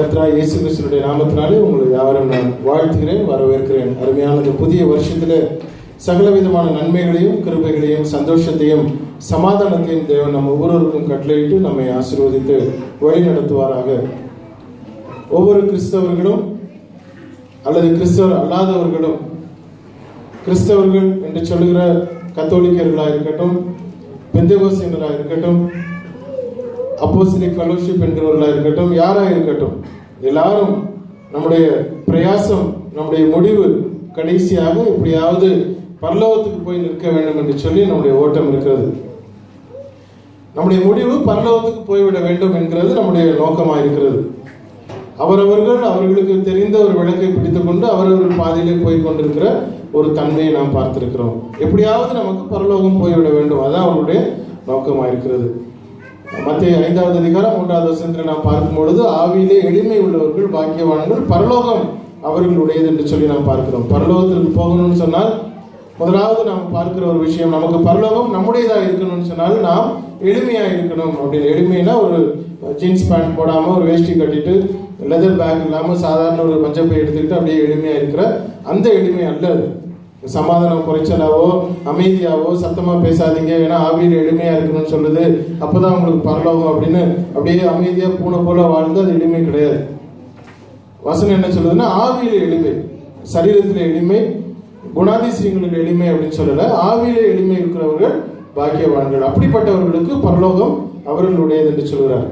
கர்த்தராய் இயேசு கிறிஸ்துனுடைய நாமத்தினாலே உங்களை யாரும் நான் வாழ்த்துகிறேன் வரவேற்கிறேன் அருமையான இந்த புதிய வருஷத்தில் சகல விதமான நன்மைகளையும் கிருபைகளையும் சந்தோஷத்தையும் சமாதானத்தையும் தேவன் நம்ம ஒவ்வொருவருக்கும் கட்டளையிட்டு நம்மை ஆசீர்வதித்து வழி நடத்துவாராக ஒவ்வொரு கிறிஸ்தவர்களும் அல்லது கிறிஸ்தவர் அல்லாதவர்களும் கிறிஸ்தவர்கள் என்று சொல்லுகிற கத்தோலிக்கர்களாக இருக்கட்டும் பெந்தகோசியர்களாக இருக்கட்டும் அப்போசிலிக் ஃபெலோஷிப் என்கிறவர்களாக இருக்கட்டும் யாராக இருக்கட்டும் எல்லாரும் நம்முடைய பிரயாசம் நம்முடைய முடிவு கடைசியாக எப்படியாவது பரலோகத்துக்கு போய் நிற்க வேண்டும் என்று சொல்லி நம்முடைய ஓட்டம் இருக்கிறது நம்முடைய முடிவு பரலோகத்துக்கு போய்விட வேண்டும் என்கிறது நம்முடைய நோக்கமாக இருக்கிறது அவரவர்கள் அவர்களுக்கு தெரிந்த ஒரு விளக்கை பிடித்துக்கொண்டு அவரவர்கள் பாதையிலே போய் கொண்டிருக்கிற ஒரு தன்மையை நாம் பார்த்திருக்கிறோம் எப்படியாவது நமக்கு பரலோகம் போய்விட வேண்டும் அதான் அவர்களுடைய நோக்கமாக இருக்கிறது மத்திய ஐந்தாவது அதிகாரம் மூன்றாவது வசனத்தில் நாம் பார்க்கும் பொழுது ஆவியிலே எளிமை உள்ளவர்கள் பாக்கியவான்கள் பரலோகம் அவர்களுடையது என்று சொல்லி நாம் பார்க்கிறோம் பரலோகத்திற்கு போகணும்னு சொன்னால் முதலாவது நாம் பார்க்கிற ஒரு விஷயம் நமக்கு பரலோகம் நம்முடையதாக இருக்கணும்னு சொன்னால் நாம் எளிமையா இருக்கணும் அப்படின்னு எளிமைனா ஒரு ஜீன்ஸ் பேண்ட் போடாம ஒரு வேஷ்டி கட்டிட்டு லெதர் பேக் இல்லாம சாதாரண ஒரு மஞ்சப்பை எடுத்துக்கிட்டு அப்படியே எளிமையா இருக்கிற அந்த எளிமை அல்ல அது சமாதானம் குறைச்சலாவோ அமைதியாவோ சத்தமா பேசாதீங்க ஏன்னா ஆவியில் எளிமையா இருக்கணும்னு சொல்லுது அப்பதான் உங்களுக்கு பரலோகம் அப்படின்னு அப்படியே அமைதியா பூனை போல வாழ்ந்து அது எளிமை கிடையாது வசனம் என்ன சொல்லுதுன்னா ஆவியில எளிமை சரீரத்தில் எளிமை குணாதிசயங்களில் எளிமை அப்படின்னு சொல்லல ஆவியில எளிமை இருக்கிறவர்கள் பாக்கியவான்கள் அப்படிப்பட்டவர்களுக்கு பரலோகம் அவர்களுடையது என்று சொல்கிறார்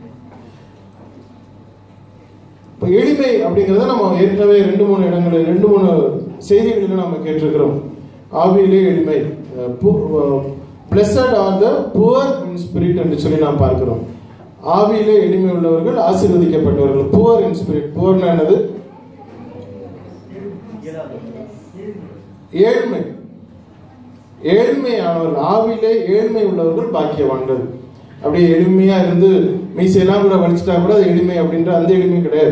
இப்போ எளிமை அப்படிங்கிறத நம்ம ஏற்கனவே ரெண்டு மூணு இடங்களில் ரெண்டு மூணு செய்திகளில் நம்ம கேட்டிருக்கிறோம் ஆவியிலே எளிமை blessed are the poor in spirit என்று சொல்லி நாம் பார்க்கிறோம் ஆவியிலே எளிமை உள்ளவர்கள் ஆசீர்வதிக்கப்பட்டவர்கள் புவர் இன் ஸ்பிரிட் புவர்னா என்னது ஏழ்மை ஏழ்மையானவர்கள் ஆவியிலே ஏழ்மை உள்ளவர்கள் பாக்கியவான்கள் அப்படியே எளிமையா இருந்து மீசையெல்லாம் கூட வலிச்சிட்டா கூட அது எளிமை அப்படின்ற அந்த எளிமை கிடையாது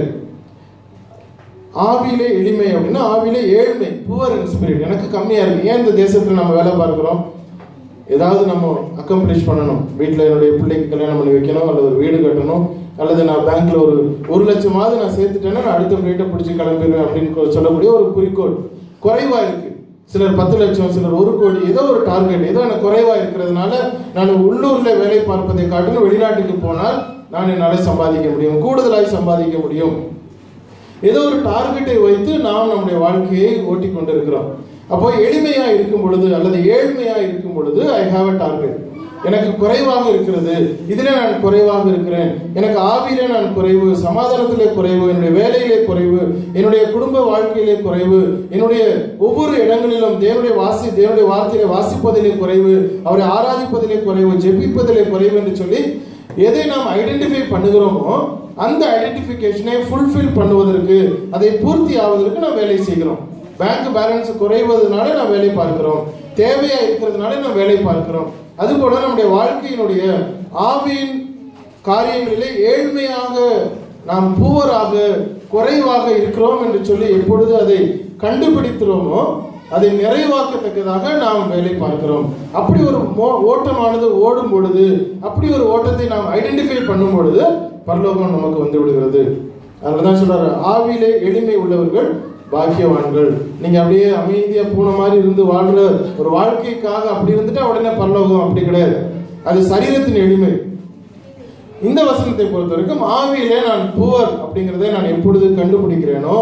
ஆவியிலே எளிமை அப்படின்னா ஆவியிலே ஏழ்மை புவர் இன் ஸ்பிரிட் எனக்கு கம்மியா இருக்கு ஏன் இந்த தேசத்துல நம்ம வேலை பார்க்கிறோம் ஏதாவது நம்ம அக்கம்ப்ளிஷ் பண்ணணும் வீட்டில் என்னுடைய பிள்ளைக்கு கல்யாணம் பண்ணி வைக்கணும் அல்லது ஒரு வீடு கட்டணும் அல்லது நான் பேங்க்ல ஒரு ஒரு லட்சமாவது நான் சேர்த்துட்டேன்னா நான் அடுத்த ஃபிளைட்டை பிடிச்சி கிளம்பிடுவேன் அப்படின்னு சொல்லக்கூடிய ஒரு குறிக்கோள் குறைவா இருக்கு சிலர் பத்து லட்சம் சிலர் ஒரு கோடி ஏதோ ஒரு டார்கெட் ஏதோ எனக்கு குறைவா இருக்கிறதுனால நான் உள்ளூர்ல வேலை பார்ப்பதை காட்டிலும் வெளிநாட்டுக்கு போனால் நான் என்னால் சம்பாதிக்க முடியும் கூடுதலாய் சம்பாதிக்க முடியும் ஏதோ ஒரு டார்கெட்டை வைத்து நாம் நம்முடைய வாழ்க்கையை ஓட்டி கொண்டிருக்கிறோம் அப்போ எளிமையா இருக்கும் பொழுது அல்லது ஏழ்மையா இருக்கும் பொழுது ஐ ஹாவ் அ டார்கெட் எனக்கு குறைவாக இருக்கிறது இதிலே நான் குறைவாக இருக்கிறேன் எனக்கு ஆவியிலே நான் குறைவு சமாதானத்திலே குறைவு என்னுடைய வேலையிலே குறைவு என்னுடைய குடும்ப வாழ்க்கையிலே குறைவு என்னுடைய ஒவ்வொரு இடங்களிலும் தேவனுடைய வாசி தேவனுடைய வார்த்தையிலே வாசிப்பதிலே குறைவு அவரை ஆராதிப்பதிலே குறைவு ஜெபிப்பதிலே குறைவு என்று சொல்லி எதை நாம் ஐடென்டிஃபை பண்ணுகிறோமோ அந்த ஐடென்டிஃபிகேஷனை ஃபுல்ஃபில் பண்ணுவதற்கு அதை பூர்த்தி ஆவதற்கு நாம் வேலை செய்கிறோம் பேங்க் பேலன்ஸ் குறைவதனால நாம் வேலை பார்க்கிறோம் தேவையா இருக்கிறதுனால நாம் வேலை பார்க்கிறோம் அதுபோல நம்முடைய வாழ்க்கையினுடைய ஆவியின் காரியங்களிலே ஏழ்மையாக நாம் பூவராக குறைவாக இருக்கிறோம் என்று சொல்லி எப்பொழுது அதை கண்டுபிடிக்கிறோமோ அதை நிறைவாக்கத்தக்கதாக நாம் வேலை பார்க்கிறோம் அப்படி ஒரு ஓட்டமானது ஓடும் பொழுது அப்படி ஒரு ஓட்டத்தை நாம் ஐடென்டிஃபை பண்ணும் பொழுது பரலோகம் நமக்கு வந்து விடுகிறது அதனாலதான் சொல்றாரு ஆவியிலே எளிமை உள்ளவர்கள் பாக்கியவான்கள் நீங்க அப்படியே அமைதியா பூனை மாதிரி இருந்து வாழ்ற ஒரு வாழ்க்கைக்காக அப்படி இருந்துட்டா உடனே பரலோகம் அப்படி கிடையாது அது சரீரத்தின் எளிமை இந்த வசனத்தை பொறுத்த வரைக்கும் ஆவியிலே நான் புவர் அப்படிங்கிறதை நான் எப்பொழுது கண்டுபிடிக்கிறேனோ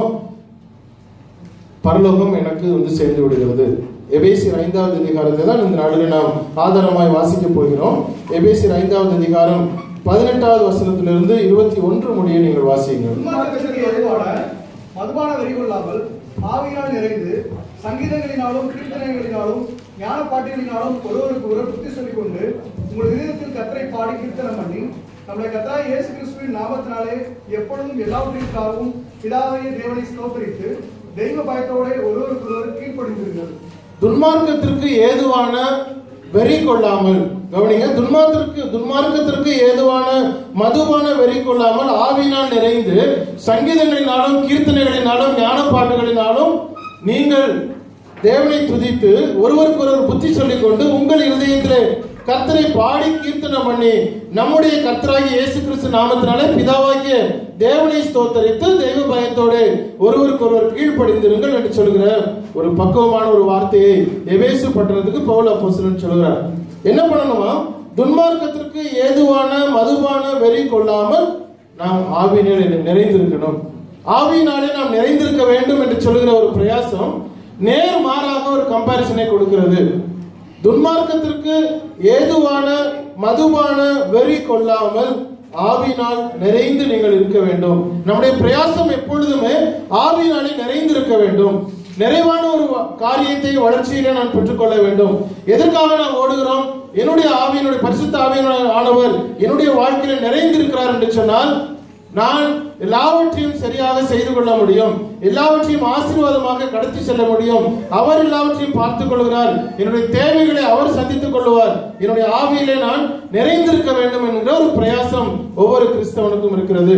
பரலோகம் எனக்கு வந்து சேர்ந்து விடுகிறது எபேசியர் ஐந்தாவது அதிகாரத்தை தான் இந்த நாளில் நாம் ஆதாரமாய் வாசிக்க போகிறோம் எபேசியர் ஐந்தாவது அதிகாரம் பதினெட்டாவது வசனத்திலிருந்து இருபத்தி ஒன்று முடிய நீங்கள் வாசியுங்கள் மதுபான வெறி கொள்ளாமல் ஆவியினால் நிறைந்து சங்கீதங்களினாலும் கீர்த்தனைகளினாலும் ஞான பாட்டுகளினாலும் ஒருவருக்கு ஒருவர் புத்தி சொல்லிக் கொண்டு உங்கள் இதயத்தில் கத்தரை பாடி கீர்த்தனம் பண்ணி நம்முடைய கத்தராய் இயேசு கிறிஸ்துவின் நாமத்தினாலே எப்பொழுதும் எல்லாவற்றிற்காகவும் பிதாவைய தேவனை ஸ்தோத்தரித்து தெய்வ பயத்தோட ஒருவருக்கு ஒருவர் கீழ்ப்படிந்திருங்கள் துன்மார்க்கத்திற்கு ஏதுவான வெறி கொள்ளாமல் கவனிங்க துன்மார்க்கத்திற்கு துன்மார்க்கத்திற்கு ஏதுவான மதுபான வெறி கொள்ளாமல் ஆவினால் நிறைந்து சங்கீதங்களினாலும் கீர்த்தனைகளினாலும் ஞான பாட்டுகளினாலும் நீங்கள் தேவனை துதித்து ஒருவருக்கொருவர் புத்தி சொல்லிக் கொண்டு உங்கள் இருதயத்திலே கர்த்தரை பாடி கீர்த்தனம் பண்ணி நம்முடைய கர்த்தராகிய இயேசு கிறிஸ்து நாமத்தினாலே பிதாவாகிய தேவனை ஸ்தோத்தரித்து தெய்வ பயத்தோடு ஒருவருக்கு ஒருவர் கீழ்ப்படிந்திருங்கள் என்று சொல்கிற ஒரு பக்குவமான ஒரு வார்த்தையை எபேசு பட்டணத்துக்கு பவுல் அப்போஸ்தலன் சொல்கிறார் என்ன பண்ணணுமா துன்மார்க்கத்திற்கு ஏதுவான மதுபான வெறி கொள்ளாமல் நாம் ஆவியினால் நிறைந்திருக்கணும் ஆவியினாலே நாம் நிறைந்திருக்க வேண்டும் என்று சொல்கிற ஒரு பிரயாசம் நேர் மாறாக ஒரு கம்பாரிசனை கொடுக்கிறது துன்மார்க்கத்திற்கு ஏதுவான மதுபான வெறி கொள்ளாமல் ஆவினால் நிறைந்து நீங்கள் இருக்க வேண்டும் நம்முடைய பிரயாசம் எப்பொழுதுமே ஆவியினாலே நிறைந்திருக்க வேண்டும் நிறைவான ஒரு வ- காரியத்தை வளர்ச்சியிலே நான் பெற்றுக்கொள்ள வேண்டும் எதற்காக நான் ஓடுகிறோம் என்னுடைய ஆவியினுடைய பரிசுத்த ஆவியினுடைய ஆனவர் என்னுடைய வாழ்க்கையில நிறைந்திருக்கிறார் என்று சொன்னால் நான் எல்லாவற்றையும் சரியாக செய்து கொள்ள முடியும் எல்லாவற்றையும் ஆசீர்வாதமாக கடத்தி செல்ல முடியும் அவர் எல்லாவற்றையும் பார்த்துக் கொள்கிறார் என்னுடைய தேவைகளை அவர் சந்தித்துக் கொள்வார் என்னுடைய ஆவியிலே நான் நிறைந்திருக்க வேண்டும் என்கிற ஒரு பிரயாசம் ஒவ்வொரு கிறிஸ்தவனுக்கும் இருக்கிறது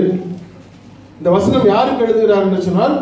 இந்த வசனம் யாருக்கு எழுதுகிறார் என்று சொன்னால்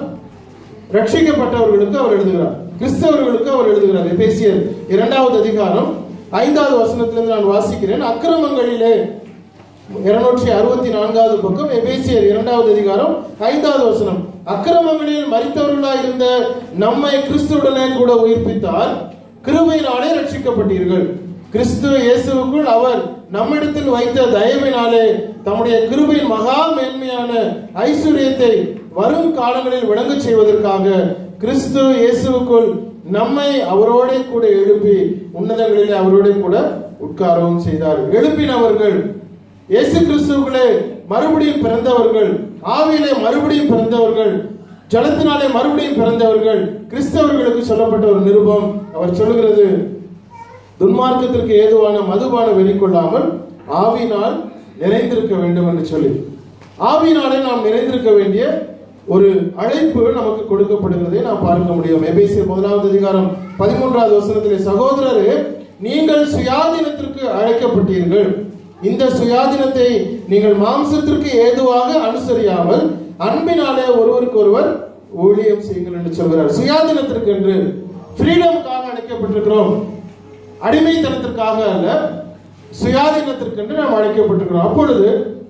ரட்சிக்கப்பட்டவர்களுக்கு அவர் எழுதுகிறார் கிறிஸ்தவர்களுக்கு அவர் எழுதுகிறார் எபேசியர் இரண்டாவது அதிகாரம் ஐந்தாவது வசனத்திலிருந்து நான் வாசிக்கிறேன் அக்கிரமங்களிலே இருநூற்றி அறுபத்தி நான்காவது பக்கம் எபேசியர் இரண்டாவது அதிகாரம் ஐந்தாவது வசனம் அக்கிரமங்களில் மரித்தவர்களாய் இருந்த நம்மை கிறிஸ்துவுடனே கூட உயிர்ப்பித்தார் கிருபையினாலே ரட்சிக்கப்பட்டீர்கள் கிறிஸ்து இயேசுவுக்குள் அவர் நம்மிடத்தில் வைத்த தயவினாலே தம்முடைய கிருபையின் மகா மேன்மையான ஐஸ்வர்யத்தை வரும் காலங்களில் விளங்கச் செய்வதற்காக கிறிஸ்து இயேசுவுக்குள் நம்மை அவரோட கூட எழுப்பி உன்னதங்களிலே அவரோட கூட உட்காரவும் செய்தார் எழுப்பினவர்கள் இயேசு கிறிஸ்துவுக்குள்ளே மறுபடியும் பிறந்தவர்கள் ஆவியிலே மறுபடியும் பிறந்தவர்கள் ஜலத்தினாலே மறுபடியும் பிறந்தவர்கள் கிறிஸ்தவர்களுக்கு சொல்லப்பட்ட ஒரு நிருபம் அவர் சொல்லுகிறது துன்மார்க்கத்திற்கு ஏதுவான மதுபான வெளிக்கொள்ளாமல் ஆவினால் நிறைந்திருக்க வேண்டும் என்று சொல்லி ஆவியினாலே நாம் நிறைந்திருக்க வேண்டிய ஒரு அழைப்பு நமக்கு கொடுக்கப்படுகிறதை நாம் பார்க்க முடியும் எபேசியர் முதலாவது அதிகாரம் பதிமூன்றாவது வசனத்திலே சகோதரரே நீங்கள் சுயாதீனத்திற்கு அழைக்கப்பட்டீர்கள் இந்த சுயாதீனத்தை நீங்கள் மாம்சத்திற்கு ஏதுவாக அனுசரியாமல் அன்பினாலே ஒருவருக்கு ஒருவர் ஊழியம் செய்யுங்கள் என்று சொல்கிறார் சுயாதீனத்திற்கு என்று ஃப்ரீடமுக்காக அழைக்கப்பட்டிருக்கிறோம் அடிமைத்தனத்திற்காக அல்ல சுயாதீனத்திற்கு என்று நாம் அழைக்கப்பட்டிருக்கிறோம் அப்பொழுது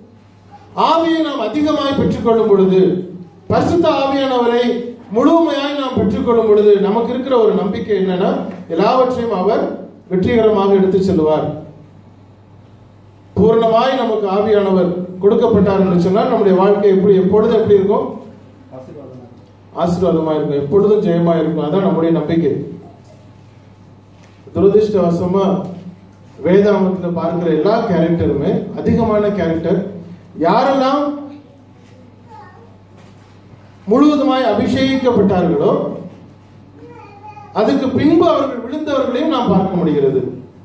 ஆவியை நாம் அதிகமாய் பெற்றுக்கொள்ளும் பொழுது பரிசுத்த ஆவியானவரை முழுமையாய் நாம் பெற்றுக்கொள்ளும் பொழுது நமக்கு இருக்கிற ஒரு நம்பிக்கை என்னன்னா எல்லாவற்றையும் அவர் வெற்றிகரமாக எடுத்து செல்வார் பூரணமாய் நமக்கு ஆவியானவர் கொடுக்கப்பட்டார் என்று சொன்னால் நம்முடைய வாழ்க்கை எப்படி எப்பொழுதும் எப்படி இருக்கும் ஆசீர்வாதமா இருக்கும் எப்பொழுதும் ஜெயமா இருக்கும் அதான் நம்முடைய நம்பிக்கை துரதிருஷ்டவசமா வேதாமத்துல பார்க்கிற எல்லா கேரக்டருமே அதிகமான கேரக்டர் யாரெல்லாம் முழுவதுமாய் அபிஷேகிக்கப்பட்டார்களோ அதுக்கு பின்பு அவர்கள் விழுந்தவர்களையும் நாம் பார்க்க முடிகிறது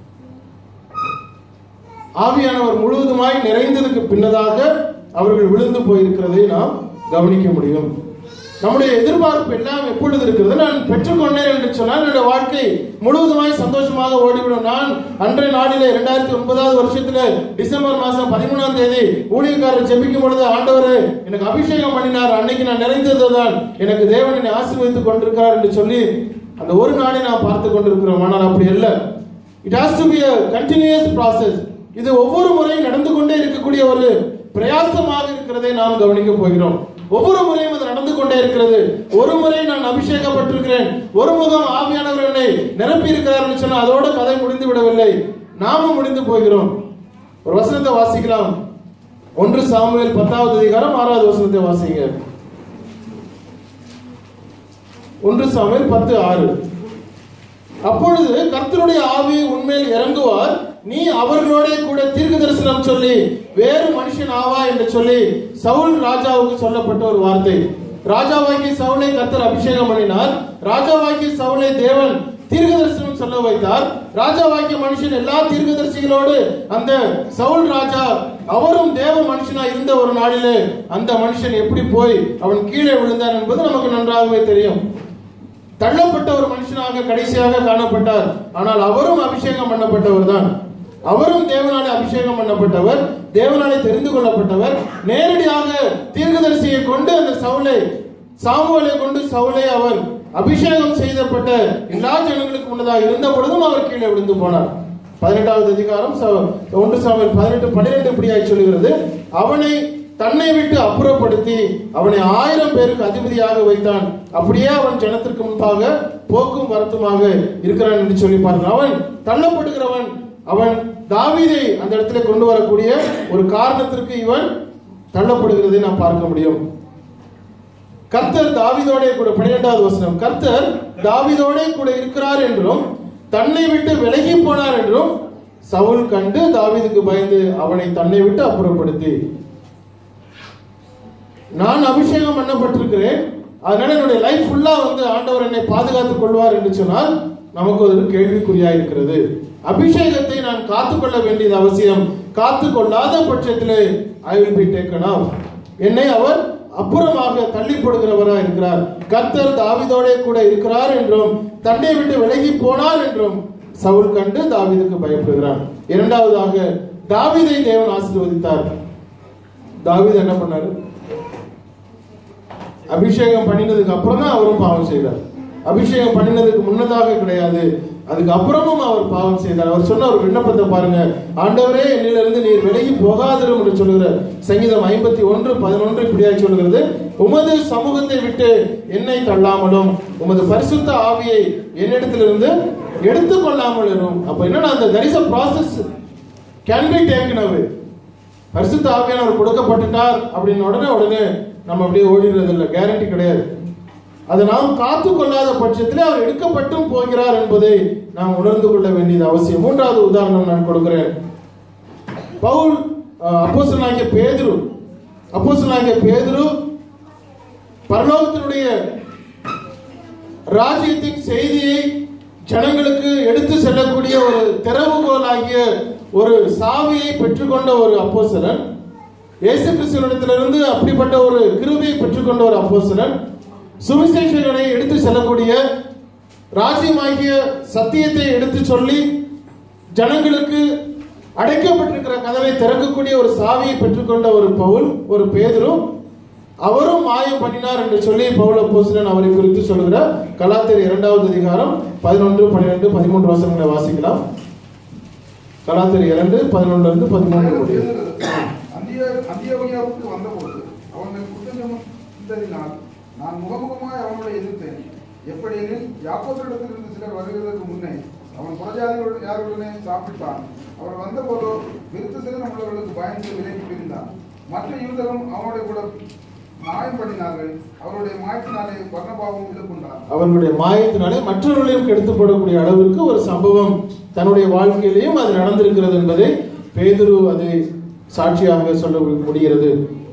ஆவியானவர் முழுவதுமாய் நிறைந்ததுக்கு பின்னதாக அவர்கள் விழுந்து போயிருக்கிறதை நாம் கவனிக்க முடியும் நம்முடைய எதிர்பார்ப்பு எல்லாம் எப்பொழுது இருக்கிறது நான் பெற்றுக்கொண்டேன் என்று சொன்னால் என்னுடைய வாழ்க்கை முழுவதுமாய் சந்தோஷமாக ஓடிவிடும் நான் அன்றைய நாளிலே இரண்டாயிரத்தி ஒன்பதாவது வருஷத்துல டிசம்பர் மாசம் பதிமூணாம் தேதி ஊழியக்காரர் ஜெபிக்கும் பொழுது ஆண்டவர் எனக்கு அபிஷேகம் பண்ணினார் அன்னைக்கு நான் நிறைந்ததுதான் எனக்கு தேவன் என்னை ஆசீர்வதித்துக் கொண்டிருக்கிறார் என்று சொல்லி அந்த ஒரு நாளை நாம் பார்த்து கொண்டிருக்கிறோம் ஆனால் அப்படி அல்ல it has to be a continuous process இது ஒவ்வொரு முறையும் நடந்து கொண்டே இருக்கக்கூடிய ஒரு பிரயாசமாக இருக்கிறதை நாம் கவனிக்க போகிறோம் ஒவ்வொரு முறையும் அது நடந்து கொண்டே இருக்கிறது ஒரு முறை நான் அபிஷேகப்பட்டிருக்கிறேன் ஒரு முகம் ஆவியானவர் என்னை நிரப்பி இருக்கிறார் சொன்னா அதோட கதை முடிந்து விடவில்லை நாமும் முடிந்து போகிறோம் ஒரு வசனத்தை வாசிக்கலாம் ஒன்று சாமுவேல் பத்தாவது அதிகாரம் ஆறாவது வசனத்தை வாசிங்க ஒன்று சாமுவேல் பத்து ஆறு அப்பொழுது கர்த்தருடைய ஆவி உண்மையில் இறங்குவார் நீ அவர்களோட கூட தீர்க்க தரிசனம் சொல்லி வேறு மனுஷன் ஆவா என்று சொல்லி சவுல் ராஜாவுக்கு சொல்லப்பட்ட ஒரு வார்த்தை ராஜாவாகிய சவுலை கர்த்தர் அபிஷேகம் பண்ணினார் ராஜாவாகிய சவுலை தேவன் தீர்க்க தரிசனம் சொல்ல வைத்தார் ராஜாவாகிய மனுஷன் எல்லா தீர்க்கதரிசிகளோடு அந்த சவுல் ராஜா அவரும் தேவ மனுஷனா இருந்த ஒரு நாளிலே அந்த மனுஷன் எப்படி போய் அவன் கீழே விழுந்தார் என்பது நமக்கு நன்றாகவே தெரியும் தள்ளப்பட்ட ஒரு மனுஷனாக கடைசியாக காணப்பட்டார் ஆனால் அவரும் அபிஷேகம் பண்ணப்பட்டவர் தான் அவரும் தேவனாலே அபிஷேகம் பண்ணப்பட்டவர் தேவனாலே தெரிந்து கொள்ளப்பட்டவர் நேரடியாக தீர்க்கதரிசியை கொண்டு அந்த சவுலை சாமுவேலை கொண்டு சவுலை அவர் அபிஷேகம் செய்யப்பட்ட எல்லா ஜனங்களுக்கு முன்னதாக இருந்த பொழுதும் அவர் கீழே விழுந்து போனார் பதினெட்டாவது அதிகாரம் ச- ஒன்று சாமுவேல் பதினெட்டு பன்னிரெண்டு இப்படியாய் சொல்லுகிறது அவனை தன்னை விட்டு அப்புறப்படுத்தி அவனை ஆயிரம் பேருக்கு அதிபதியாக வைத்தான் அப்படியே அவன் ஜனத்திற்கு முன்பாக போக்கும் வரத்துமாக இருக்கிறான் என்று சொல்லி பாருங்க அவன் தள்ளப்படுகிறவன் அவன் தாவீதை அந்த இடத்துல கொண்டு வரக்கூடிய ஒரு காரணத்திற்கு இவன் தள்ளப்படுகிறதை நாம் பார்க்க முடியும் கர்த்தர் தாவீதோட கூட பன்னிரெண்டாவது வசனம் கர்த்தர் தாவீதோட கூட இருக்கிறார் என்றும் தன்னை விட்டு விலகி போனார் என்றும் சவுல் கண்டு தாவீதுக்கு பயந்து அவனை தன்னை விட்டு அப்புறப்படுத்தி நான் அபிஷேகம் பண்ணப்பட்டிருக்கிறேன் அதனால என்னுடைய லைஃப் ஃபுல்லா வந்து ஆண்டவர் என்னை பாதுகாத்துக் கொள்வார் என்று சொன்னால் நமக்கு ஒரு கேள்விக்குறியா இருக்கிறது அபிஷேகத்தை நான் காத்துக்கொள்ள வேண்டியது அவசியம் காத்துக் கொள்ளாத பட்சத்திலே I will be taken off என்னை அவர் அப்புறமாக தள்ளிப்படுகிறவரா இருக்கிறார் கர்த்தர் தாவிதோட கூட இருக்கிறார் என்றும் தன்னை விட்டு விலகி போனார் என்றும் சவுல் கண்டு தாவீதுக்கு பயப்படுகிறான் இரண்டாவதாக தாவீதை தேவன் ஆசீர்வதித்தார் தாவீது என்ன பண்ணாரு அபிஷேகம் பண்ணினதுக்கு அப்புறம் தான் அவரும் பாவம் செய்தார் அபிஷேகம் பண்ணினதுக்கு முன்னதாக கிடையாது அதுக்கு அப்புறமும் அவர் பாவம் செய்தார் அவர் சொன்ன ஒரு விண்ணப்பத்தை பாருங்க ஆண்டவரே என்னிலிருந்து நீர் விலகி போகாதிரும் என்று சொல்லுகிற சங்கீதம் ஐம்பத்தி ஒன்று பதினொன்று இப்படியாய் சொல்லுகிறது உமது சமூகத்தை விட்டு என்னை தள்ளாமலும் உமது பரிசுத்த ஆவியை என்னிடத்திலிருந்து எடுத்துக்கொள்ளாமல் இரும் அப்ப என்னன்னா அந்த there is a process can be taken away பரிசுத்த ஆவியானவர் கொடுக்கப்பட்டுட்டார் அப்படின்னு உடனே உடனே நம்ம அப்படியே ஓடிடுறது இல்லை கேரண்டி கிடையாது அதை நாம் காத்து கொள்ளாத பட்சத்தில் அவர் எடுக்கப்பட்டும் போகிறார் என்பதை நாம் உணர்ந்து கொள்ள வேண்டியது அவசியம் மூன்றாவது உதாரணம் நான் கொடுக்கிறேன் பவுல் அப்போஸ்தலனாகிய பேதுரு அப்போஸ்தலனாகிய பேதுரு பரலோகத்தினுடைய ராஜ்யத்தின் செய்தியை ஜனங்களுக்கு எடுத்து செல்லக்கூடிய ஒரு திறவுகோலாகிய ஒரு சாவியை பெற்றுக்கொண்ட ஒரு அப்போஸ்தலன் இயேசு கிறிஸ்துவனிடத்திலிருந்து அப்படிப்பட்ட ஒரு கிருபையை பெற்றுக்கொண்ட ஒரு அப்போஸ்தலன் சுவிசேஷங்களை எடுத்து செல்லக்கூடிய ராஜ்யமாகிய சத்தியத்தை எடுத்து சொல்லி ஜனங்களுக்கு அடைக்கப்பட்டிருக்கிற கதவை திறக்கக்கூடிய ஒரு சாவியை பெற்றுக்கொண்ட ஒரு பவுல் ஒரு பேதுரு அவரும் மாயம் பண்ணினார் என்று சொல்லி பவுல் அப்போஸ்தலன் அவரை குறித்து சொல்கிறார் கலாத்தியர் இரண்டாவது அதிகாரம் பதினொன்று பன்னிரெண்டு பதிமூன்று வசனங்களை வாசிக்கலாம் கலாத்தியர் இரண்டு பதினொன்றுல இருந்து பதிமூன்று முடியும் அந்திய- அந்தியோகியாவுக்கு வந்தபோது அவர்கள் குற்றம் சுமந்ததினால் நான் முகமுகமாய் அவனுடைய எதிர்த்தேன் எப்படியெனில் யாக்கோபிடத்திலிருந்து சிலர் வருகிறதற்கு முன்னே அவன் புறஜாதிகளுடன் யாருடனே சாப்பிட்டான் அவர் வந்தபோதோ விருத்த சிலனம் உள்ளவர்களுக்கு பயந்து விலகி பிரிந்தான் மற்ற யூதரும் அவனுடைய கூட மாயம் பண்ணினார்கள் அவருடைய மாயத்தினாலே பர்ணபாவும் இது கொண்டார் அவர்களுடைய மாயத்தினாலே மற்றவர்களையும் கெடுத்து போடக்கூடிய அளவிற்கு ஒரு சம்பவம் தன்னுடைய வாழ்க்கையிலையும் அது நடந்திருக்கிறது என்பதை பேதுரு அதை சாட்சியாக சொல்ல முடிகிறது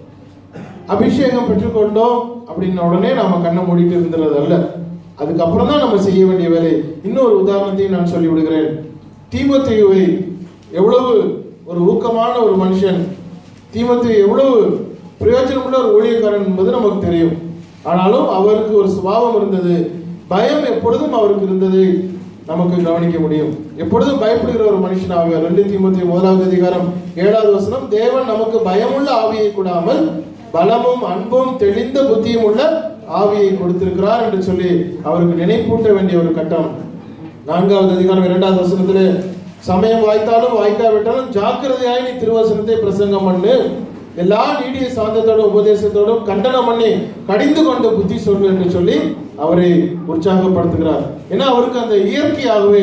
அபிஷேகம் பெற்றுக்கொண்டோம் அப்படின்ன உடனே நாம கண்ணை மூடிட்டு இருந்துறது அல்ல அதுக்கப்புறம் தான் நம்ம செய்ய வேண்டிய வேலை இன்னொரு உதாரணத்தையும் நான் சொல்லி விடுகிறேன் தீமோத்தேயுவை எவ்வளவு ஒரு ஊக்கமான ஒரு மனுஷன் தீமோத்தேயு எவ்வளவு பிரயோஜனமுள்ள ஒரு ஊழியக்காரன் என்பது நமக்கு தெரியும் ஆனாலும் அவருக்கு ஒரு சுபாவம் இருந்தது பயம் எப்பொழுதும் அவருக்கு இருந்தது நமக்கு கவனிக்க முடியும் எப்பொழுதும் பயப்படுகிற ஒரு மனுஷனாக ரெண்டு தீமோத்தேயு முதலாவது அதிகாரம் ஏழாவது வசனம் தேவன் நமக்கு பயமுள்ள ஆவியை கூடாமல் பலமும் அன்பும் தெளிந்த புத்தியும் உள்ள ஆவியை கொடுத்திருக்கிறார் என்று சொல்லி அவருக்கு நினைப்பூட்ட வேண்டிய ஒரு கட்டம் நான்காவது அதிகாரம் இரண்டாவது வசனத்திலே சமயம் வாய்த்தாலும் வாய்க்காவிட்டாலும் ஜாக்கிரதையாய் நீ திருவசனத்தை பிரசங்கம் பண்ணு எல்லா நீடிய சாந்தத்தோடும் உபதேசத்தோடும் கண்டனம் பண்ணி கடிந்து கொண்டு புத்தி சொல்லு என்று சொல்லி அவரை உற்சாகப்படுத்துகிறார் ஏன்னா அவருக்கு அந்த இயற்கையாகவே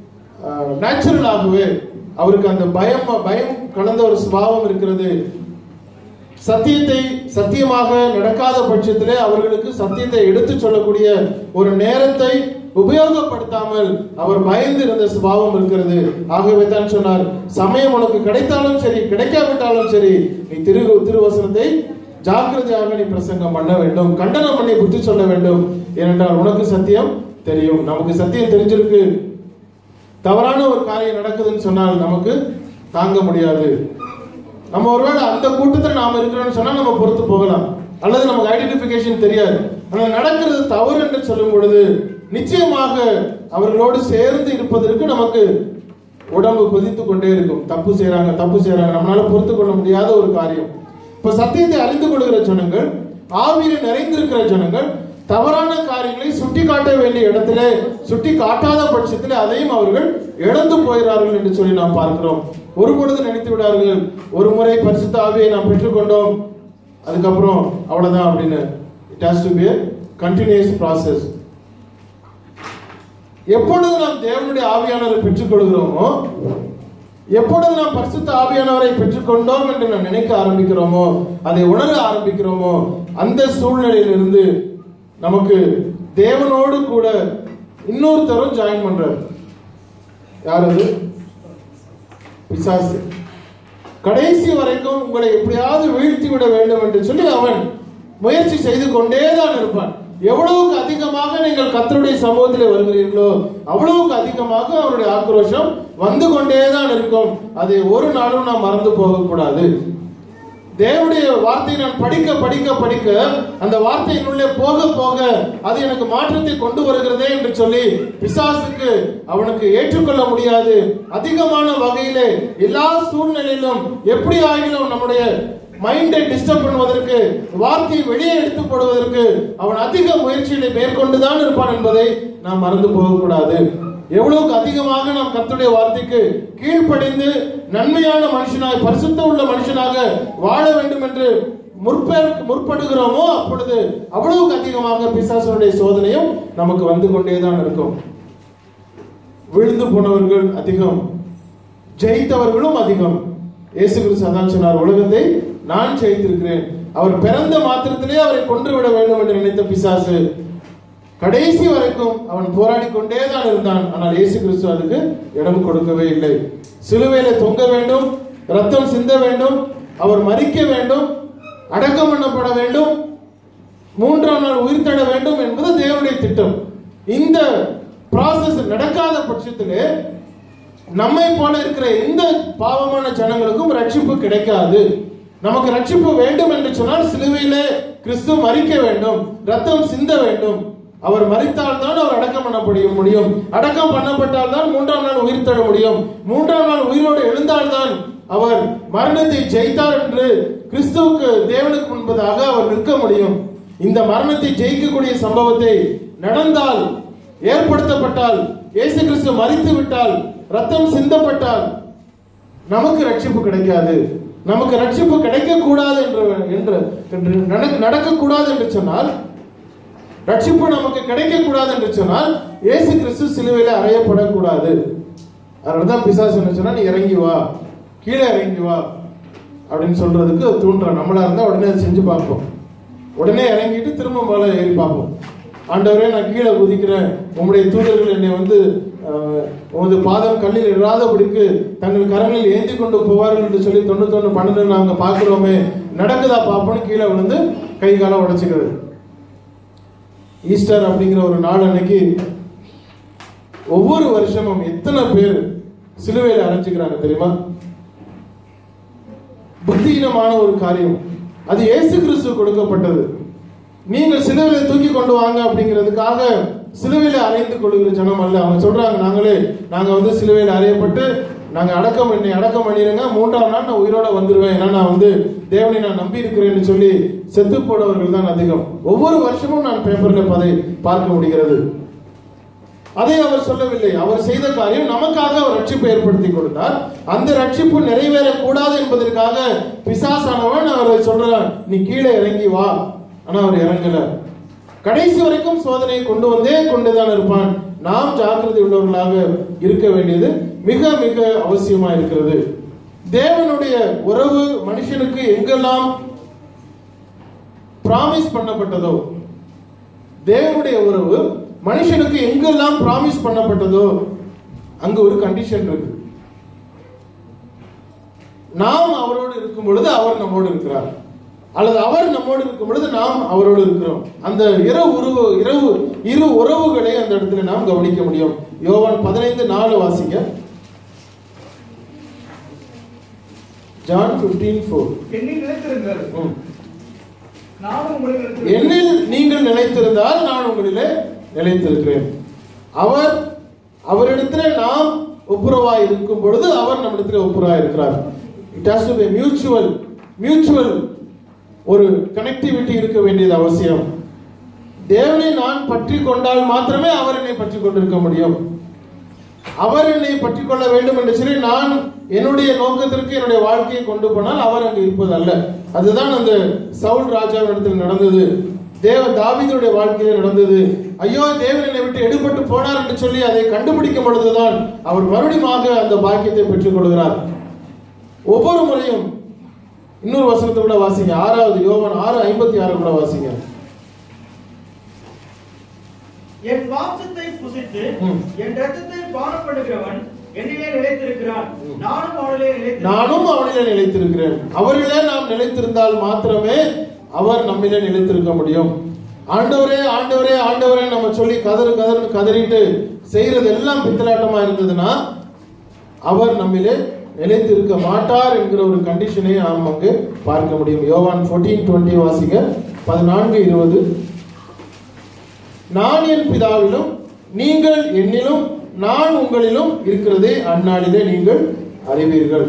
நேச்சுரலாகவே அவருக்கு அந்த பயம் பயம் கலந்த ஒரு சுபாவம் இருக்கிறது சத்தியத்தை சத்தியமாக நடக்காத பட்சத்திலே அவர்களுக்கு சத்தியத்தை எடுத்து சொல்லக்கூடிய ஒரு நேரத்தை உபயோகப்படுத்தாமல் அவர் பயந்து இருந்த சுபாவம் இருக்கிறது ஆகவே தான் சொன்னார் சமயம் உனக்கு கிடைத்தாலும் சரி கிடைக்காவிட்டாலும் சரி நீ திரு திருவசனத்தை ஜாக்கிரதையாக நீ பிரசங்கம் பண்ண வேண்டும் கண்டனம் பண்ணி புத்தி சொல்ல வேண்டும் ஏனென்றால் உனக்கு சத்தியம் தெரியும் நமக்கு சத்தியம் தெரிஞ்சிருக்கு தவறான ஒரு காரியம் நடக்குதுன்னு சொன்னால் நமக்கு தாங்க முடியாது நம்ம ஒருவேளை அந்த கூட்டத்தில் நாம இருக்கிறோம்னு சொன்னா நம்ம பொறுத்து போகலாம் அல்லது நமக்கு ஐடென்டிபிகேஷன் தெரியாது ஆனால் நடக்கிறது தவறு என்று சொல்லும் பொழுது நிச்சயமாக அவர்களோடு சேர்ந்து இருப்பதற்கு நமக்கு உடம்பு கொதித்து கொண்டே இருக்கும் தப்பு செய்றாங்க தப்பு செய்றாங்க நம்மளால பொறுத்து கொள்ள முடியாத ஒரு காரியம் இப்ப சத்தியத்தை அறிந்து கொள்கிற ஜனங்கள் ஆவியில நிறைந்திருக்கிற ஜனங்கள் தவறான காரியங்களை சுட்டி காட்ட வேண்டிய இடத்துல சுட்டி காட்டாத பட்சத்தில் அதையும் அவர்கள் இழந்து போகிறார்கள் என்று சொல்லி நாம் பார்க்கிறோம் ஒரு பொழுது நினைத்து விடார்கள் ஒரு முறை பரிசுத்த ஆவியை நாம் பெற்றுக்கொண்டோம் அதுக்கப்புறம் அவ்வளவுதான் அப்படின்னு it has to be continuous process எப்பொழுது நாம் தேவனுடைய ஆவியானவரை பெற்றுக்கொள்கிறோமோ எப்பொழுது நாம் பரிசுத்த ஆவியானவரை பெற்றுக்கொண்டோம் என்று நாம் நினைக்க ஆரம்பிக்கிறோமோ அதை உணர ஆரம்பிக்கிறோமோ அந்த சூழ்நிலையிலிருந்து நமக்கு தேவனோடு கூட இன்னொருத்தரும் ஜாயின் பண்றாரு யார் அது பிசாசு கடைசி வரைக்கும் உங்களை எப்படியாவது வீழ்த்தி விட வேண்டும் என்று சொல்லி அவன் முயற்சி செய்து கொண்டே தான் இருப்பான் எவ்வளவுக்கு அதிகமாக நீங்கள் கர்த்தருடைய சமூகத்தில் வருகிறீர்களோ அவ்வளவுக்கு அதிகமாக அவருடைய ஆக்ரோஷம் வந்து கொண்டே தான் இருக்கும் அதை ஒரு நாளும் நாம் மறந்து போகக்கூடாது தேவனுடைய வார்த்தையை நான் படிக்க படிக்க படிக்க அந்த வார்த்தையினுள்ளே போக போக அது எனக்கு மாற்றத்தை கொண்டு வருகிறதே என்று சொல்லி பிசாசுக்கு அவனுக்கு ஏற்றுக்கொள்ள முடியாது அதிகமான வகையிலே எல்லா சூழ்நிலையிலும் எப்படி ஆகிலும் நம்முடைய மைண்டை டிஸ்டர்ப் பண்ணுவதற்கு வார்த்தையை வெளியே எடுத்து போடுவதற்கு அவன் அதிக முயற்சிகளை மேற்கொண்டுதான் இருப்பான் என்பதை நாம் மறந்து போகக்கூடாது எவ்வளவுக்கு அதிகமாக நாம் கர்த்தருடைய வார்த்தைக்கு கீழ்ப்படிந்து நன்மையான மனுஷனாய் பரிசுத்த உள்ள மனுஷனாக வாழ வேண்டும் என்று முற்பே முற்படுகிறோமோ அப்பொழுது அவ்வளவுக்கு அதிகமாக பிசாசனுடைய சோதனையும் நமக்கு வந்து கொண்டேதான் இருக்கும் விழுந்து போனவர்கள் அதிகம் ஜெயித்தவர்களும் அதிகம் இயேசு கிறிஸ்து அதான் சொன்னார் உலகத்தை நான் ஜெயித்திருக்கிறேன் அவர் பிறந்த மாத்திரத்திலே அவரை கொன்று விட வேண்டும் என்று நினைத்த பிசாசு கடைசி வரைக்கும் அவன் போராடி கொண்டே தான் இருந்தான் ஆனால் இயேசு கிறிஸ்து அதுக்கு இடம் கொடுக்கவே இல்லை சிலுவையில தொங்க வேண்டும் ரத்தம் சிந்த வேண்டும் அவர் மறிக்க வேண்டும் அடக்கம் பண்ணப்பட வேண்டும் மூன்றாம் நாள் உயிர்த்தெழ வேண்டும் என்பது தேவனுடைய திட்டம் இந்த ப்ராசஸ் நடக்காத பட்சத்திலே நம்மை போல இருக்கிற எந்த பாவமான ஜனங்களுக்கும் ரட்சிப்பு கிடைக்காது நமக்கு ரட்சிப்பு வேண்டும் என்று சொன்னால் சிலுவையிலே கிறிஸ்து மறிக்க வேண்டும் ரத்தம் சிந்த வேண்டும் அவர் மறித்தால் தான் அவர் அடக்கம் பண்ணப்பட முடியும் அடக்கம் பண்ணப்பட்டால் தான் மூன்றாம் நாள் உயிர் தர முடியும் மூன்றாம் நாள் உயிரோடு எழுந்தால் தான் அவர் மரணத்தை ஜெயித்தார் என்று கிறிஸ்துவுக்கு தேவனுக்கு முன்பதாக அவர் நிற்க முடியும் இந்த மரணத்தை ஜெயிக்கக்கூடிய சம்பவத்தை நடந்தால் ஏற்படுத்தப்பட்டால் இயேசு கிறிஸ்து மறித்து விட்டால் ரத்தம் சிந்தப்பட்டால் நமக்கு ரட்சிப்பு கிடைக்காது நமக்கு ரட்சிப்பு கிடைக்க கூடாது என்று என்று என்று நடக்க- நடக்கக்கூடாது என்று சொன்னால் ரட்சிப்பு நமக்கு கிடைக்க கூடாது என்று சொன்னால் இயேசு கிறிஸ்து சிலுவையில அறையப்படக்கூடாது அதனாலதான் பிசாசு என்ன சொன்னா நீ இறங்கி வா கீழே இறங்கி வா அப்படின்னு சொல்றதுக்கு தூண்டுறான் நம்மளா இருந்தா உடனே அதை செஞ்சு பார்ப்போம் உடனே இறங்கிட்டு திரும்ப மேலே ஏறி பார்ப்போம் ஆண்டவரே நான் கீழே குதிக்கிறேன் உம்முடைய தூதர்கள் என்னை வந்து அஹ், உமது பாதம் கல்லில் இராதபடிக்கு தங்கள் கரங்களில் ஏந்தி கொண்டு போவார்கள் என்று சொல்லி தொண்ணூத்தொன்று பன்னெண்டு நாங்க பார்க்கிறோமே நடக்குதா பார்ப்போம்னு கீழே விழுந்து கை காலை உடைச்சுக்கிறது ஈஸ்டர் அப்படிங்கிற ஒரு நாள் அன்னைக்கு ஒவ்வொரு வருஷமும் எத்தனை பேர் சிலுவையில் அரைஞ்சுக்கிறாங்க தெரியுமா புத்தியினமான ஒரு காரியம் அது இயேசு கிறிஸ்து கொடுக்கப்பட்டது நீங்கள் சிலுவையில தூக்கி கொண்டு வாங்க அப்படிங்கிறதுக்காக சிலுவையில அறைந்து கொள்கிற ஜனம் அல்ல அவங்க சொல்றாங்க நாங்களே நாங்க வந்து சிலுவையில அறையப்பட்டு நாங்க அடக்கம் என்னை அடக்கம் பண்ணிடுங்க மூன்றாம் நாள் நான் உயிரோட வந்துருவேன் ஏன்னா நான் வந்து தேவனை நான் நம்பி இருக்கிறேன்னு சொல்லி செத்து போனவர்கள் தான் அதிகம் ஒவ்வொரு வருஷமும் நான் பேப்பர்ல அதை பார்க்க முடிகிறது அதை அவர் சொல்லவில்லை அவர் செய்த காரியம் நமக்காக அவர் ரட்சிப்பை ஏற்படுத்தி கொடுத்தார் அந்த ரட்சிப்பு நிறைவேறக்கூடாது என்பதற்காக பிசாசானவன் அவரை சொல்றான் நீ கீழே இறங்கி வா ஆனா அவர் இறங்கல கடைசி வரைக்கும் சோதனையை கொண்டு வந்தே கொண்டுதான் இருப்பான் நாம் ஜாக்கிரதை உள்ளவர்களாக இருக்க வேண்டியது மிக மிக அவசியமா இருக்கிறது தேவனுடைய உறவு மனுஷனுக்கு எங்கெல்லாம் பிராமிஸ் பண்ணப்பட்டதோ தேவனுடைய உறவு மனுஷனுக்கு எங்கெல்லாம் பிராமிஸ் பண்ணப்பட்டதோ அங்க ஒரு கண்டிஷன் இருக்கு நாம் அவரோடு இருக்கும் பொழுது அவர் நம்மோடு இருக்கிறார் அல்லது அவர் நம்மோடு இருக்கும் பொழுது நாம் அவரோடு இருக்கிறோம் அந்த இரு உறவு இரவு இரு உறவுகளை அந்த இடத்துல நாம் கவனிக்க முடியும் யோவான் பதினைந்து நாலு வாசிங்க ஜான் 15 ஃபோர் என்னில் நிலைத்திருங்கள் நானும் உங்களில் நிலைத்திருக்கிறேன். என்னில் நீங்கள் நிலைத்திருந்தால் நான் உங்களிலே நிலைத்திருக்கிறேன் அவர் அவரிடத்திலே நாம் ஒப்புரவாய் இருக்கும் பொழுது அவர் நம்மிடத்திலே ஒப்புரவாய் இருக்கிறார் it has to be mutual mutual ஒரு கனெக்டிவிட்டி இருக்க வேண்டியது அவசியம் தேவனை நான் பற்றி கொண்டால் மாத்திரமே அவர் என்னை பற்றி கொண்டிருக்க முடியும் அவர் என்னை பற்றி கொள்ள வேண்டும் என்று சொல்லி நான் என்னுடைய நோக்கத்திற்கு என்னுடைய வாழ்க்கையை கொண்டு போனால் அவர் அங்கு இருப்பது அல்ல அதுதான் அந்த சவுல் ராஜாவிடத்தில் நடந்தது தேவ தாவீதுடைய வாழ்க்கையில் நடந்தது ஐயோ தேவன் என்னை விட்டு எடுபட்டு போனார் என்று சொல்லி அதை கண்டுபிடிக்கும் பொழுதுதான் அவர் மறுபடியுமாக அந்த பாக்கியத்தை பெற்றுக் கொள்கிறார் ஒவ்வொரு முறையும் இன்னொரு வசனத்தை கூட வாசிங்க ஆறாவது யோவான் ஆறு ஐம்பத்தி ஆறு கூட வாசிங்க என் மாம்சத்தை புசித்து ம். என் ரத்தத்தை பானம் பண்ணுகிறவன் என்னிலே நிலைத்திருக்கிறான் நானும் அவனிலே நிலைத்திருக்கிறேன் நானும் அவனிலே நிலைத்திருக்கிறேன் அவரிலே நாம் நிலைத்திருந்தால் மாத்திரமே அவர் நம்மிலே நிலைத்திருக்க முடியும் ஆண்டவரே ஆண்டவரே ஆண்டவரே நம்ம சொல்லி கதறு கதறு கதறிட்டு செய்யறது எல்லாம் பித்தலாட்டமா இருந்ததுன்னா அவர் நம்மிலே நிலைத்திருக்க மாட்டார் என்கிற ஒரு கண்டிஷனை நாம் அங்கு பார்க்க முடியும் யோவான் 14 டுவெண்ட்டி வாசிங்க பதினான்கு இருபது நான் என் பிதாவிலும் நீங்கள் என்னிலும் நான் உங்களிலும் இருக்கிறதே அந்நாளிலே நீங்கள் அறிவீர்கள்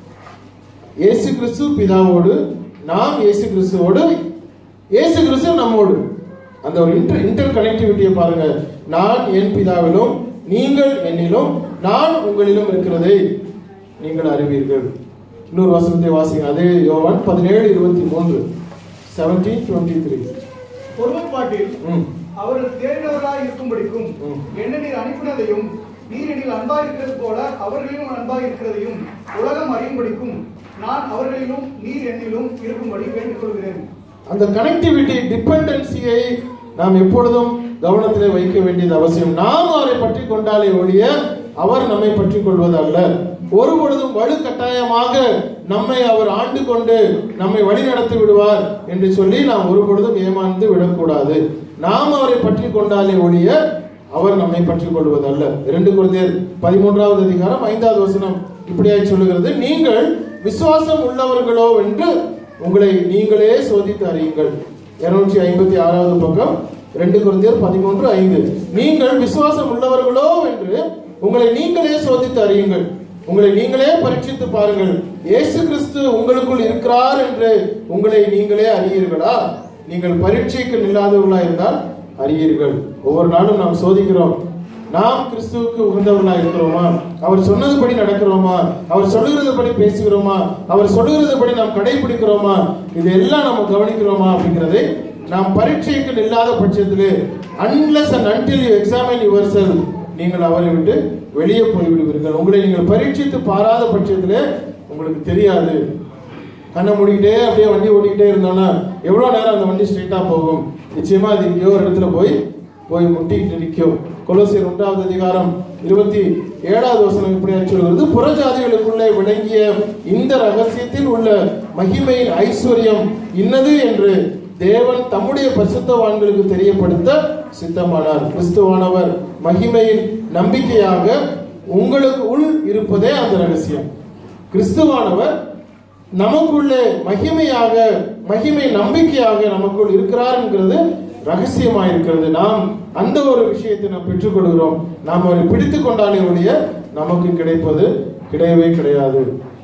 இயேசு கிறிஸ்து பிதாவோடு நாம் இயேசு கிறிஸ்துவோடு இயேசு கிறிஸ்து நம்மோடு அந்த ஒரு இன்டர் இன்டர் கனெக்டிவிட்டியை பாருங்க நான் என் பிதாவிலும் நீங்கள் என்னிலும் நான் உங்களிலும் இருக்கிறதை நீங்கள் அறிவீர்கள் இன்னொரு வசனத்தை வாசிங்க அதே யோவான் பதினேழு இருபத்தி மூன்று செவன்டீன் டுவெண்ட்டி த்ரீ ஒருமைப்பாட்டில் ம் அவர்கள் தேடினவர்களாய் இருக்கும்படிக்கும் ம். என்ன நீர் அனுப்பினதையும் நீர் என்னில் அன்பாய் இருக்கிறது போல அவர்களிலும் அன்பாய் இருக்கிறதையும் உலகம் அறியும்படிக்கும் நான் அவர்களிலும் நீர் என்னிலும் இருக்கும்படி வேண்டிக் கொள்கிறேன் அந்த கனெக்டிவிட்டி டிபெண்டன்சியை நாம் எப்பொழுதும் கவனத்திலே வைக்க வேண்டியது அவசியம் நாம் அவரை பற்றி கொண்டாலே ஒழிய அவர் நம்மை பற்றி கொள்வது அல்ல ஒரு பொழுதும் வலுக்கட்டாயமாக நம்மை அவர் ஆண்டு கொண்டு நம்மை வழிநடத்தி விடுவார் என்று சொல்லி நாம் ஒரு பொழுதும் ஏமாந்து விடக்கூடாது நாம் அவரை பற்றி கொண்டாலே ஒழிய அவர் நம்மை பற்றி கொள்வதல்ல இரண்டு குழந்தையர் பதிமூன்றாவது அதிகாரம் ஐந்தாவது வசனம் இப்படியாய் சொல்லுகிறது நீங்கள் விசுவாசம் உள்ளவர்களோ என்று உங்களை நீங்களே சோதித்து அறியுங்கள் இருநூற்றி ஐம்பத்தி ஆறாவது பக்கம் ரெண்டு குழந்தையர் பதிமூன்று ஐந்து நீங்கள் விசுவாசம் உள்ளவர்களோ என்று உங்களை நீங்களே சோதித்து அறியுங்கள் உங்களை நீங்களே பரீட்சித்து பாருங்கள் இயேசு கிறிஸ்து உங்களுக்குள் இருக்கிறார் என்று உங்களை நீங்களே அறியீர்களா நீங்கள் பரீட்சைக்கு நில்லாதவர்களா இருந்தால் அறியீர்கள் ஒவ்வொரு நாளும் நாம் சோதிக்கிறோம் நாம் கிறிஸ்துவுக்கு உகந்தவர்களா இருக்கிறோமா அவர் சொன்னதுபடி நடக்கிறோமா அவர் சொல்லுகிறதுபடி பேசுகிறோமா அவர் சொல்லுகிறதுபடி நாம் கடைபிடிக்கிறோமா இதெல்லாம் நம்ம கவனிக்கிறோமா அப்படிங்கிறதை நாம் பரீட்சைக்கு நில்லாத பட்சத்திலே unless and until you examine your நீங்கள் அவரை விட்டு வெளியே போய்விடுவீர்கள் உங்களை நீங்கள் பரீட்சித்து பாராத பட்சத்திலே உங்களுக்கு தெரியாது கண்ணை மூடிக்கிட்டே அப்படியே வண்டி ஓட்டிக்கிட்டே இருந்தோம்னா எவ்வளோ நேரம் அந்த வண்டி ஸ்ட்ரெயிட்டாக போகும் நிச்சயமா அது எங்கேயோ ஒரு இடத்துல போய் போய் முட்டிக்கிட்டு நிற்கும் கொலோசியர் ஒன்றாவது அதிகாரம் இருபத்தி ஏழாவது வசனம் இப்படி சொல்கிறது புறஜாதிகளுக்குள்ளே விளங்கிய இந்த ரகசியத்தில் உள்ள மகிமையின் ஐஸ்வர்யம் இன்னது என்று தேவன் தம்முடைய பரிசுத்தவான்களுக்கு தெரியப்படுத்த சித்தமானார் கிறிஸ்துவானவர் மகிமையின் நம்பிக்கையாக உங்களுக்கு உள் இருப்பதே அந்த ரகசியம் கிறிஸ்துவானவர் நமக்குள்ளே மகிமையாக மகிமை நம்பிக்கையாக நமக்குள் இருக்கிறார் என்கிறது ரகசியமாக இருக்கிறது நாம் அந்த ஒரு விஷயத்தை நாம் பெற்றுக்கொள்கிறோம் நாம் அவரை பிடித்து கொண்டாலே ஒழிய நமக்கு கிடைப்பது கிடையவே கிடையாது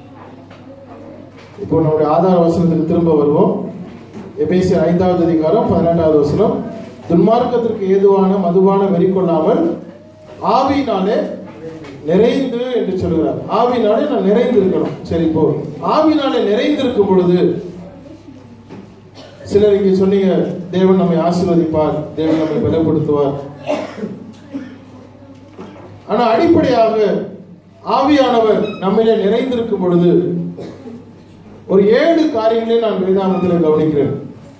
இப்போ நம்முடைய ஆதார வசனத்துக்கு திரும்ப வருவோம் எபேசியர் ஐந்தாவது அதிகாரம் பதினெட்டாவது வசனம் துன்மார்க்கத்திற்கு ஏதுவான மதுவான வெறி கொள்ளாமல் ஆவியினாலே நிறைந்து என்று சொல்கிறார் ஆவினாலே நான் நிறைந்து இருக்கணும் சரி இப்போ ஆவினாலே நிறைந்திருக்கும் பொழுது சிலர் இங்க சொன்னீங்க தேவன் நம்மை ஆசீர்வதிப்பார் தேவன் நம்மை பலப்படுத்துவார் ஆனா அடிப்படையாக ஆவியானவர் நம்மிலே நிறைந்திருக்கும் பொழுது ஒரு ஏழு காரியங்களை நான் வேதாந்தத்தில் கவனிக்கிறேன்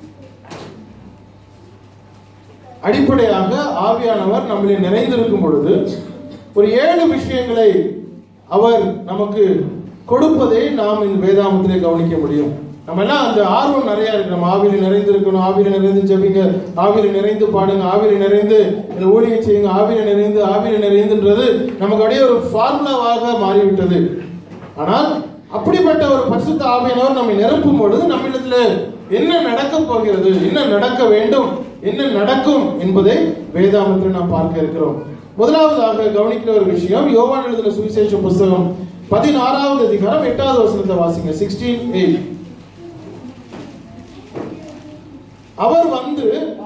அடிப்படையாக ஆவியானவர் நம்மளை நிறைந்திருக்கும் பொழுது ஒரு ஏழு விஷயங்களை அவர் நமக்கு கொடுப்பதை நாம் இந்த வேதாமத்திலே கவனிக்க முடியும் நம்ம எல்லாம் அந்த ஆர்வம் நிறைய இருக்கு நம்ம ஆவியில நிறைந்திருக்கணும் ஆவியில நிறைந்து ஜெபிங்க ஆவியில நிறைந்து பாடுங்க ஆவியில நிறைந்து இந்த ஊழியை செய்யுங்க ஆவியில நிறைந்து ஆவியில நிறைந்துன்றது நமக்கு அப்படியே ஒரு ஃபார்முலாவாக மாறிவிட்டது ஆனால் அப்படிப்பட்ட ஒரு பரிசுத்த ஆவியானவர் நம்மை நிரப்பும் பொழுது நம்மிடத்துல என்ன நடக்க போகிறது என்ன நடக்க வேண்டும் என்ன நடக்கும் என்பதை வேதாமத்தில் நாம் பார்க்க இருக்கிறோம் முதலாவதாக கவனிக்கிற ஒரு விஷயம் யோவான் எழுதின சுவிசேஷ புஸ்தகம் பதினாறாவது அதிகாரம் எட்டாவது வசனத்தை வாசிங்க சிக்ஸ்டீன் எயிட் அவர் வந்து பாவத்தை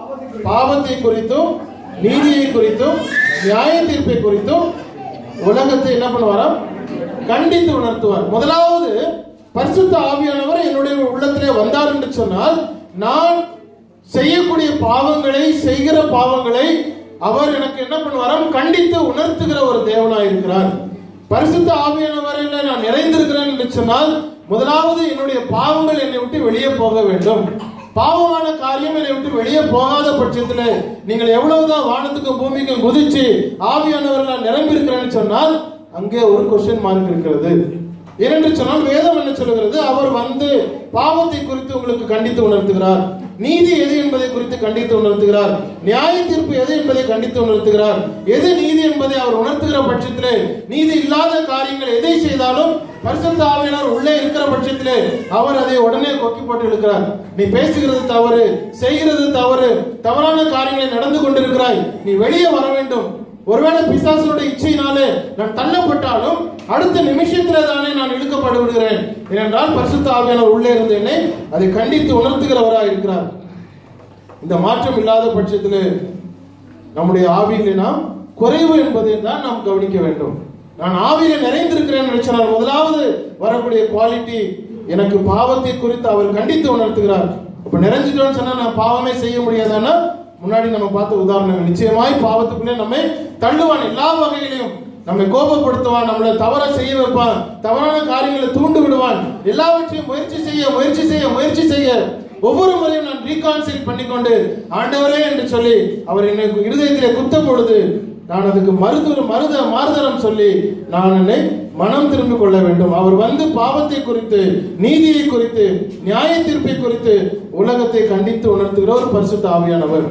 பாவத்தை குறித்தும் நீதியை குறித்தும் நியாய தீர்ப்பை குறித்தும் உலகத்தை என்ன பண்ணுவாராம் கண்டித்து உணர்த்துவார் முதலாவது பரிசுத்த ஆவியானவர் என்னுடைய உள்ளத்திலே வந்தார் என்று சொன்னால் நான் செய்யக்கூடிய பாவங்களை செய்கிற பாவங்களை அவர் எனக்கு என்ன பண்ணுவாராம் கண்டித்து உணர்த்துகிற ஒரு தேவனாய் இருக்கிறார் பரிசுத்த ஆவியானவரில் நான் நிறைந்திருக்கிறேன் என்று சொன்னால் முதலாவது என்னுடைய பாவங்கள் என்னை விட்டு வெளியே போக வேண்டும் பாவமான காரியம் என்னை விட்டு வெளியே போகாத பட்சத்தில் நீங்கள் எவ்வளவுதான் வானத்துக்கும் பூமிக்கும் குதிச்சு ஆவியானவர் நான் நிரம்பி இருக்கிறேன்னு சொன்னால் அங்கே ஒரு கொஸ்டின் மார்க் இருக்கிறது ஏனென்று சொன்னால் வேதம் என்ன சொல்லுகிறது அவர் வந்து பாவத்தை குறித்து உங்களுக்கு கண்டித்து உணர்த்துகிறார் நீதி எது என்பதை குறித்து கண்டித்து உணர்த்துகிறார் நியாய தீர்ப்பு எது என்பதை கண்டித்து உணர்த்துகிறார் எது நீதி என்பதை அவர் உணர்த்துகிற பட்சத்திலே நீதி இல்லாத காரியங்கள் எதை செய்தாலும் பரிசுத்த ஆவியினர் உள்ளே இருக்கிற பட்சத்திலே அவர் அதை உடனே கொக்கி போட்டு இழுக்கிறார் நீ பேசுகிறது தவறு செய்கிறது தவறு தவறான காரியங்களை நடந்து கொண்டிருக்கிறாய் நீ வெளியே வர வேண்டும் ஒருவேளை பிசாசனுடைய இச்சையினாலே நான் தள்ளப்பட்டாலும் அடுத்த நிமிஷத்திலே தானே நான் இழுக்கப்பட்டு விடுகிறேன் ஏனென்றால் பரிசுத்த ஆவியானவர் உள்ளே இருந்து என்னை அதை கண்டித்து உணர்த்துகிறவராக இருக்கிறார் இந்த மாற்றம் இல்லாத பட்சத்தில் நம்முடைய ஆவியிலே நாம் குறைவு என்பதை தான் நாம் கவனிக்க வேண்டும் நான் ஆவியில நிறைந்திருக்கிறேன் நினைச்சால் முதலாவது வரக்கூடிய குவாலிட்டி எனக்கு பாவத்தை குறித்து அவர் கண்டித்து உணர்த்துகிறார் அப்ப நிறைஞ்சிட்டோம்னு சொன்னா நான் பாவமே செய்ய முடியாதான்னா முன்னாடி நம்ம பார்த்த உதாரணங்கள் நிச்சயமாய் பாவத்துக்குள்ளே நம்மை தள்ளுவான் எல்லா வகையிலையும் நம்மை கோபப்படுத்துவான் நம்மளை தவற செய்ய வைப்பான் தவறான காரியங்களை தூண்டு விடுவான் எல்லாவற்றையும் முயற்சி செய்ய முயற்சி செய்ய முயற்சி செய்ய ஒவ்வொரு முறையும் நான் ரீகான்சைல் பண்ணிக்கொண்டு ஆண்டவரே என்று சொல்லி அவர் என்னை இருதயத்திலே குத்தும் பொழுது நான் அதுக்கு மருத்துவ மருத மாறுதரம் சொல்லி நான் என்னை மனம் திரும்பிக் கொள்ள வேண்டும் அவர் வந்து பாவத்தை குறித்து நீதியை குறித்து நியாய தீர்ப்பை குறித்து உலகத்தை கண்டித்து உணர்த்துகிற ஒரு பரிசுத்த ஆவியானவர்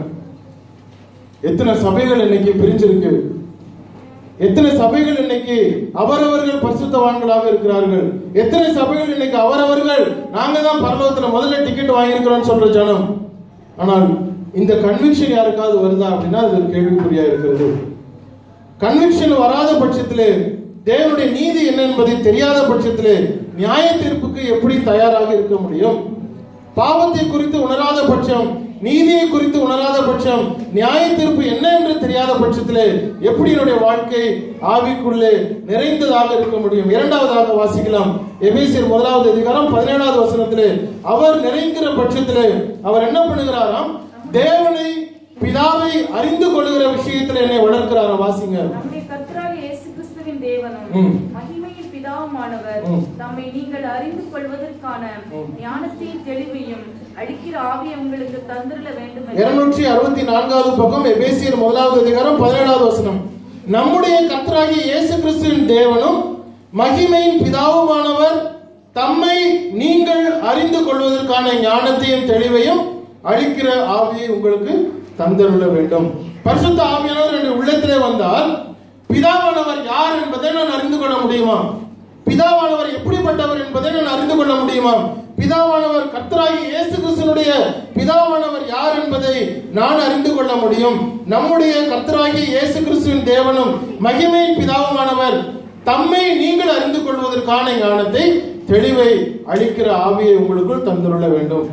எத்தனை சபைகள் இன்னைக்கு பிரிஞ்சிருக்கு எத்தனை சபைகள் இன்னைக்கு அவரவர்கள் பரிசுத்தவான்களாக இருக்கிறார்கள் எத்தனை சபைகள் இன்னைக்கு அவரவர்கள் நாங்க தான் பரலோகத்துல முதல்ல டிக்கெட் வாங்கியிருக்கிறோம் சொல்ற ஜனம் ஆனால் இந்த கன்விக்ஷன் யாருக்காவது வருதா அப்படின்னா அது ஒரு கேள்விக்குறியா இருக்கிறது கன்விக்ஷன் வராத பட்சத்திலே தேவனுடைய நீதி என்ன என்பதை தெரியாத பட்சத்திலே நியாய தீர்ப்புக்கு எப்படி தயாராக இருக்க முடியும் பாவத்தை குறித்து உணராத பட்சம் நீதியை குறித்து உணராத பட்சம் நியாய தீர்ப்பு என்ன என்று தெரியாத பட்சத்திலே எப்படி என்னுடைய வாழ்க்கை ஆவிக்குள்ளே நிறைந்ததாக இருக்க முடியும் இரண்டாவதாக வாசிக்கலாம் எபேசியர் முதலாவது அதிகாரம் பதினேழாவது வசனத்திலே அவர் நிறைந்திற பட்சத்திலே அவர் என்ன பண்ணுகிறாராம் தேவனை பிதாவை அறிந்து கொள்கிற விஷயத்தில் என்னை வளர்க்கிறாராம் வாசிங்க நம்முடைய கர்த்தராகிய இயேசு கிறிஸ்துவின் தேவனும் ம். மகிமையின் பிதாவுமானவர் ம். தம்மை நீங்கள் அறிந்து கொள்வதற்கான ம். ஞானத்தையும் தெளிவையும் அடிக்கிற ஆவியை உங்களுக்கு தந்திரல வேண்டும் என்று இருநூற்றி அறுபத்தி நான்காவது பக்கம் எபேசியர் முதலாவது அதிகாரம் பதினேழாவது வசனம் நம்முடைய கர்த்தராகிய இயேசு கிறிஸ்துவின் தேவனும் மகிமையின் பிதாவுமானவர் தம்மை நீங்கள் அறிந்து கொள்வதற்கான ஞானத்தையும் தெளிவையும் அளிக்கிற ஆவியை உங்களுக்கு தந்தருள வேண்டும் பரிசுத்த ஆவியானவர் என்னுடைய உள்ளத்திலே வந்தால் பிதாவானவர் யார் என்பதை நான் அறிந்து கொள்ள முடியுமா பிதாவானவர் எப்படிப்பட்டவர் என்பதை நான் அறிந்து கொள்ள முடியுமா பிதாவானவர் கர்த்தராகி இயேசு கிறிஸ்துனுடைய பிதாவானவர் யார் என்பதை நான் அறிந்து கொள்ள முடியும் நம்முடைய கர்த்தராகி இயேசு கிறிஸ்துவின் தேவனும் மகிமையின் பிதாவுமானவர் தம்மை நீங்கள் அறிந்து கொள்வதற்கான ஞானத்தை தெளிவை அளிக்கிற ஆவியை உங்களுக்குள் தந்துள்ள வேண்டும்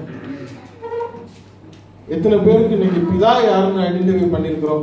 எத்தனை பேருக்கு இன்னைக்கு பிதா யாருன்னு ஐடென்டிஃபை பண்ணியிருக்கிறோம்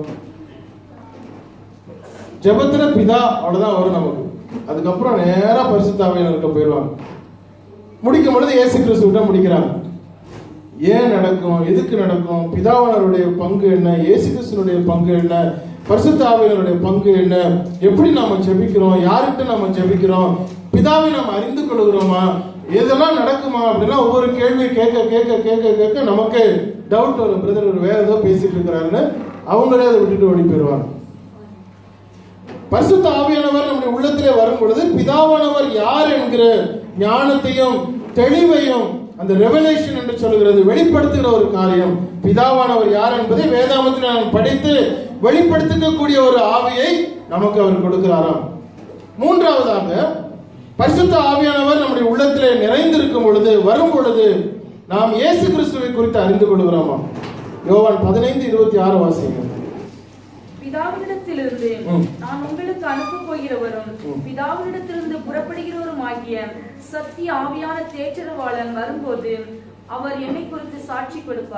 ஜெபத்துல பிதா அவ்வளவுதான் வரும் நமக்கு அதுக்கப்புறம் நேரா பரிசுத்தாவையினர்கிட்ட போயிடுவாங்க முடிக்கும் பொழுது இயேசு கிறிஸ்துவிட்ட முடிக்கிறாங்க ஏன் நடக்கும் எதுக்கு நடக்கும் பிதாவானருடைய பங்கு என்ன இயேசு கிறிஸ்துனுடைய பங்கு என்ன பரிசுத்த ஆவியினருடைய பங்கு என்ன எப்படி நாம ஜெபிக்கிறோம் யார்கிட்ட நாம ஜெபிக்கிறோம் பிதாவை நாம் அறிந்து கொள்கிறோமா இதெல்லாம் நடக்குமா அப்படின்னா ஒவ்வொரு கேள்வி கேட்க கேட்க கேட்க கேட்க நமக்கு டவுட் வரும் பிரதர் ஒரு வேற ஏதோ பேசிட்டு இருக்கிறாருன்னு அவங்களே அதை விட்டுட்டு ஓடி போயிடுவாங்க பரிசுத்த ஆவியானவர் நம்முடைய உள்ளத்திலே வரும் பொழுது பிதாவானவர் யார் என்கிற ஞானத்தையும் தெளிவையும் அந்த ரெவலேஷன் என்று சொல்கிறது வெளிப்படுத்துகிற ஒரு காரியம் பிதாவானவர் யார் என்பதை வேதாமத்தில் நான் படித்து வெளிப்படுத்திக்கக்கூடிய ஒரு ஆவியை நமக்கு அவர் கொடுக்கிறாராம் மூன்றாவதாக பரிசுத்த ஆவியானவர் நம்முடைய உள்ளத்திலே நிறைந்திருக்கும் பொழுது வரும் பொழுது நாம் இயேசு கிறிஸ்துவை குறித்து அறிந்து கொள்கிறோமா யோவான் பதினைந்து இருபத்தி ஆறு வாசிங்க பிதாவினிடத்திலிருந்து ம். நான் உங்களுக்கு அனுப்ப போகிறவரும் ம். பிதாவினிடத்திலிருந்து புறப்படுகிறவரும் ஆகிய சத்திய ஆவியான தேற்றரவாளன் வரும்போது அவர் என்னை குறித்து சாட்சி கொடுப்பார்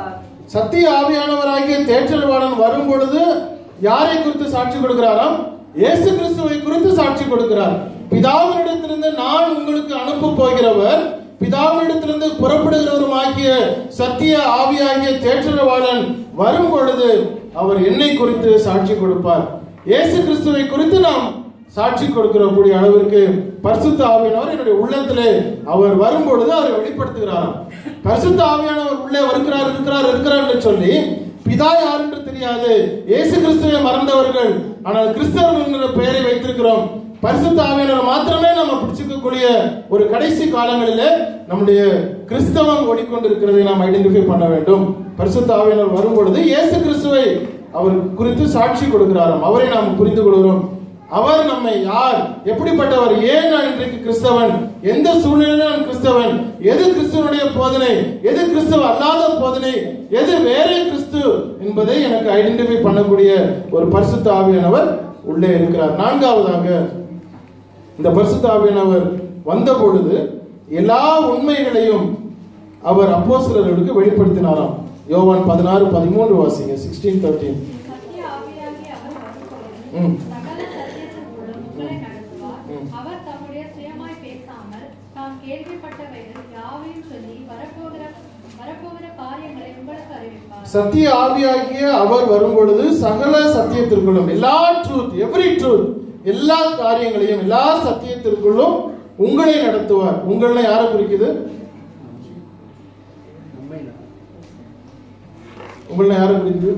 சத்திய ஆவியானவராகிய தேற்றல்வாளன் வரும் பொழுது யாரை குறித்து சாட்சி கொடுக்கிறாராம் இயேசு கிறிஸ்துவை குறித்து சாட்சி கொடுக்கிறார் பிதாவினிடத்திலிருந்து நான் உங்களுக்கு அனுப்ப போகிறவர் பிதாவினிடத்திலிருந்து புறப்படுகிறவருமாகிய சத்திய ஆவியாகிய தேற்றல்வாளன் வரும் பொழுது அவர் என்னை குறித்து சாட்சி கொடுப்பார் இயேசு கிறிஸ்துவை குறித்து நாம் சாட்சி கொடுக்கிற கூடிய அளவிற்கு பரிசுத்த ஆவியானவர் என்னுடைய உள்ளத்திலே அவர் வரும்பொழுது அவரை வெளிப்படுத்துகிறாராம் பரிசுத்த ஆவியானவர் உள்ளே வருகிறார் இருக்கிறார் இருக்கிறார் என்று சொல்லி பிதா யார் என்று தெரியாது இயேசு கிறிஸ்துவை மறந்தவர்கள் ஆனால் கிறிஸ்தவர்கள் என்கிற பெயரை வைத்திருக்கிறோம் பரிசுத்த ஆவியானவர் மாத்திரமே நம்ம பிடிச்சிக்கக்கூடிய ஒரு கடைசி காலங்களிலே நம்முடைய கிறிஸ்தவம் ஓடிக்கொண்டிருக்கிறதை நாம் ஐடென்டிஃபை பண்ண வேண்டும் பரிசுத்த ஆவியானவர் வரும் பொழுது இயேசு கிறிஸ்துவை அவர் குறித்து சாட்சி கொடுக்கிறாராம் அவரை நாம் புரிந்து கொள்கிறோம் அவர் நம்மை யார் எப்படிப்பட்டவர் ஏன் நான் இன்றைக்கு கிறிஸ்தவன் எந்த சூழ்நிலையிலும் நான் கிறிஸ்தவன் எது கிறிஸ்துவனுடைய போதனை எது கிறிஸ்துவ அல்லாத போதனை எது வேற கிறிஸ்து என்பதை எனக்கு ஐடென்டிஃபை பண்ணக்கூடிய ஒரு பரிசுத்த ஆவியானவர் உள்ளே இருக்கிறார் நான்காவதாக இந்த பரிசுத்த ஆவியானவர் வந்த பொழுது எல்லா உண்மைகளையும் அவர் அப்போஸ்தலர்களுக்கு வெளிப்படுத்தினாராம் யோவான் பதினாறு பதிமூன்று வாசிங்க சிக்ஸ்டீன் தேர்ட்டீன் சத்திய ஆவியாகிய அவர் வரும்பொழுது ம். சகல சத்தியத்திற்குள்ளும் உங்களை நடத்துவார். ம். அவர் தம்முடைய சுயமாய் பேசாமல் தாம் கேள்விப்பட்டவைகள் யாவையும் சொல்லி வரப்போகிற வரப்போகிற காரியங்களை உங்களுக்கு அறிவிப்பார் சத்திய ஆவியாகிய அவர் வரும் பொழுது சகல சத்தியத்திற்குள்ளும் எல்லா ட்ரூத் எவ்ரி ட்ரூத் எல்லா காரியங்களையும் எல்லா சத்தியத்திற்குள்ளும் உங்களை நடத்துவார் உங்களை யாரை குறிக்குது உங்களை யாரை குறிக்குது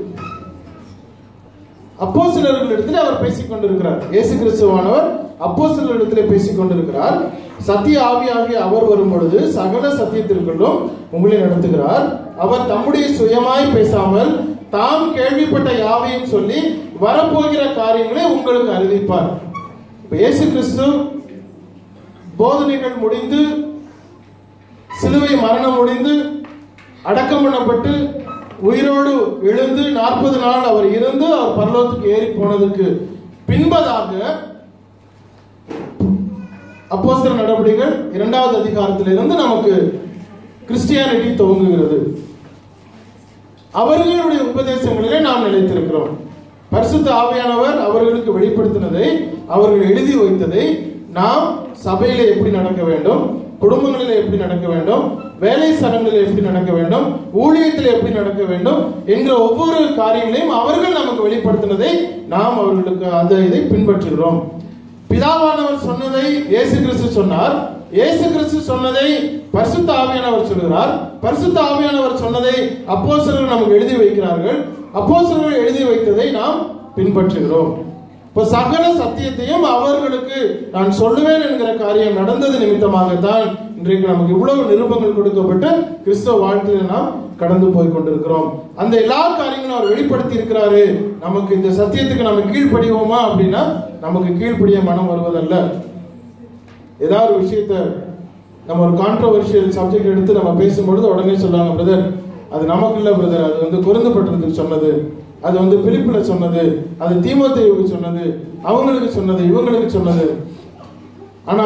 அப்போ இடத்துல அவர் பேசிக் கொண்டிருக்கிறார் இயேசு கிறிஸ்துவானவர் அப்போ இடத்துல பேசிக் கொண்டிருக்கிறார் சத்திய ஆவியாகிய அவர் வரும் பொழுது சகல சத்தியத்திற்குள்ளும் உங்களை நடத்துகிறார் அவர் தம்முடைய சுயமாய் பேசாமல் தாம் கேள்விப்பட்ட யாவையும் சொல்லி வரப்போகிற காரியங்களை உங்களுக்கு அறிவிப்பார் இப்ப இயேசு கிறிஸ்து போதனைகள் முடிந்து சிலுவை மரணம் முடிந்து அடக்கம் பண்ணப்பட்டு உயிரோடு எழுந்து நாற்பது நாள் அவர் இருந்து அவர் பரலோகத்துக்கு ஏறி போனதுக்கு பின்பதாக அப்போஸ்தல நடவடிக்கைகள் இரண்டாவது அதிகாரத்திலிருந்து நமக்கு கிறிஸ்டியானிட்டி துவங்குகிறது அவர்களுடைய உபதேசங்களிலே நாம் நிலைத்திருக்கிறோம் பரிசுத்த ஆவியானவர் அவர்களுக்கு வெளிப்படுத்தினதை அவர்கள் எழுதி வைத்ததை நாம் சபையிலே எப்படி நடக்க வேண்டும் குடும்பங்களில் எப்படி நடக்க வேண்டும் வேலை ஸ்தலங்களில் எப்படி நடக்க வேண்டும் ஊழியத்தில் எப்படி நடக்க வேண்டும் என்கிற ஒவ்வொரு காரியங்களையும் அவர்கள் நமக்கு வெளிப்படுத்தினதை நாம் அவர்களுக்கு அந்த இதை பின்பற்றுகிறோம் பிதாவானவர் சொன்னதை இயேசு கிறிஸ்து சொன்னார் இயேசு கிறிஸ்து சொன்னதை பரிசுத்த ஆவியானவர் சொல்கிறார் பரிசுத்த ஆவியானவர் சொன்னதை அப்போஸ்தலர்கள் நமக்கு எழுதி வைக்கிறார்கள் அப்போஸ்தலர்கள் எழுதி வைத்ததை நாம் பின்பற்றுகிறோம் இப்போ சகல சத்தியத்தையும் அவர்களுக்கு நான் சொல்லுவேன் என்கிற காரியம் நடந்தது நிமித்தமாகத்தான் இன்றைக்கு நமக்கு இவ்வளவு நிருபங்கள் கொடுக்கப்பட்டு கிறிஸ்தவ வாழ்க்கையில நாம் கடந்து போய் கொண்டிருக்கிறோம் அந்த எல்லா காரியங்களும் அவர் வெளிப்படுத்தி இருக்கிறாரு நமக்கு இந்த சத்தியத்துக்கு நம்ம கீழ்ப்படிவோமா அப்படின்னா நமக்கு கீழ்ப்படிய மனம் வருவதல்ல ஏதாவது ஒரு விஷயத்த நம்ம ஒரு கான்ட்ரவர்ஷியல் சப்ஜெக்ட் எடுத்து நம்ம பேசும்பொழுது உடனே சொல்லுவாங்க பிரதர் அது நமக்கு இல்லை பிரதர் அது வந்து குறைந்து பட்டணத்துக்கு சொன்னது அது வந்து பிலிப்பில் சொன்னது அது தீமோத்தேயுக்கு சொன்னது அவங்களுக்கு சொன்னது இவங்களுக்கு சொன்னது ஆனா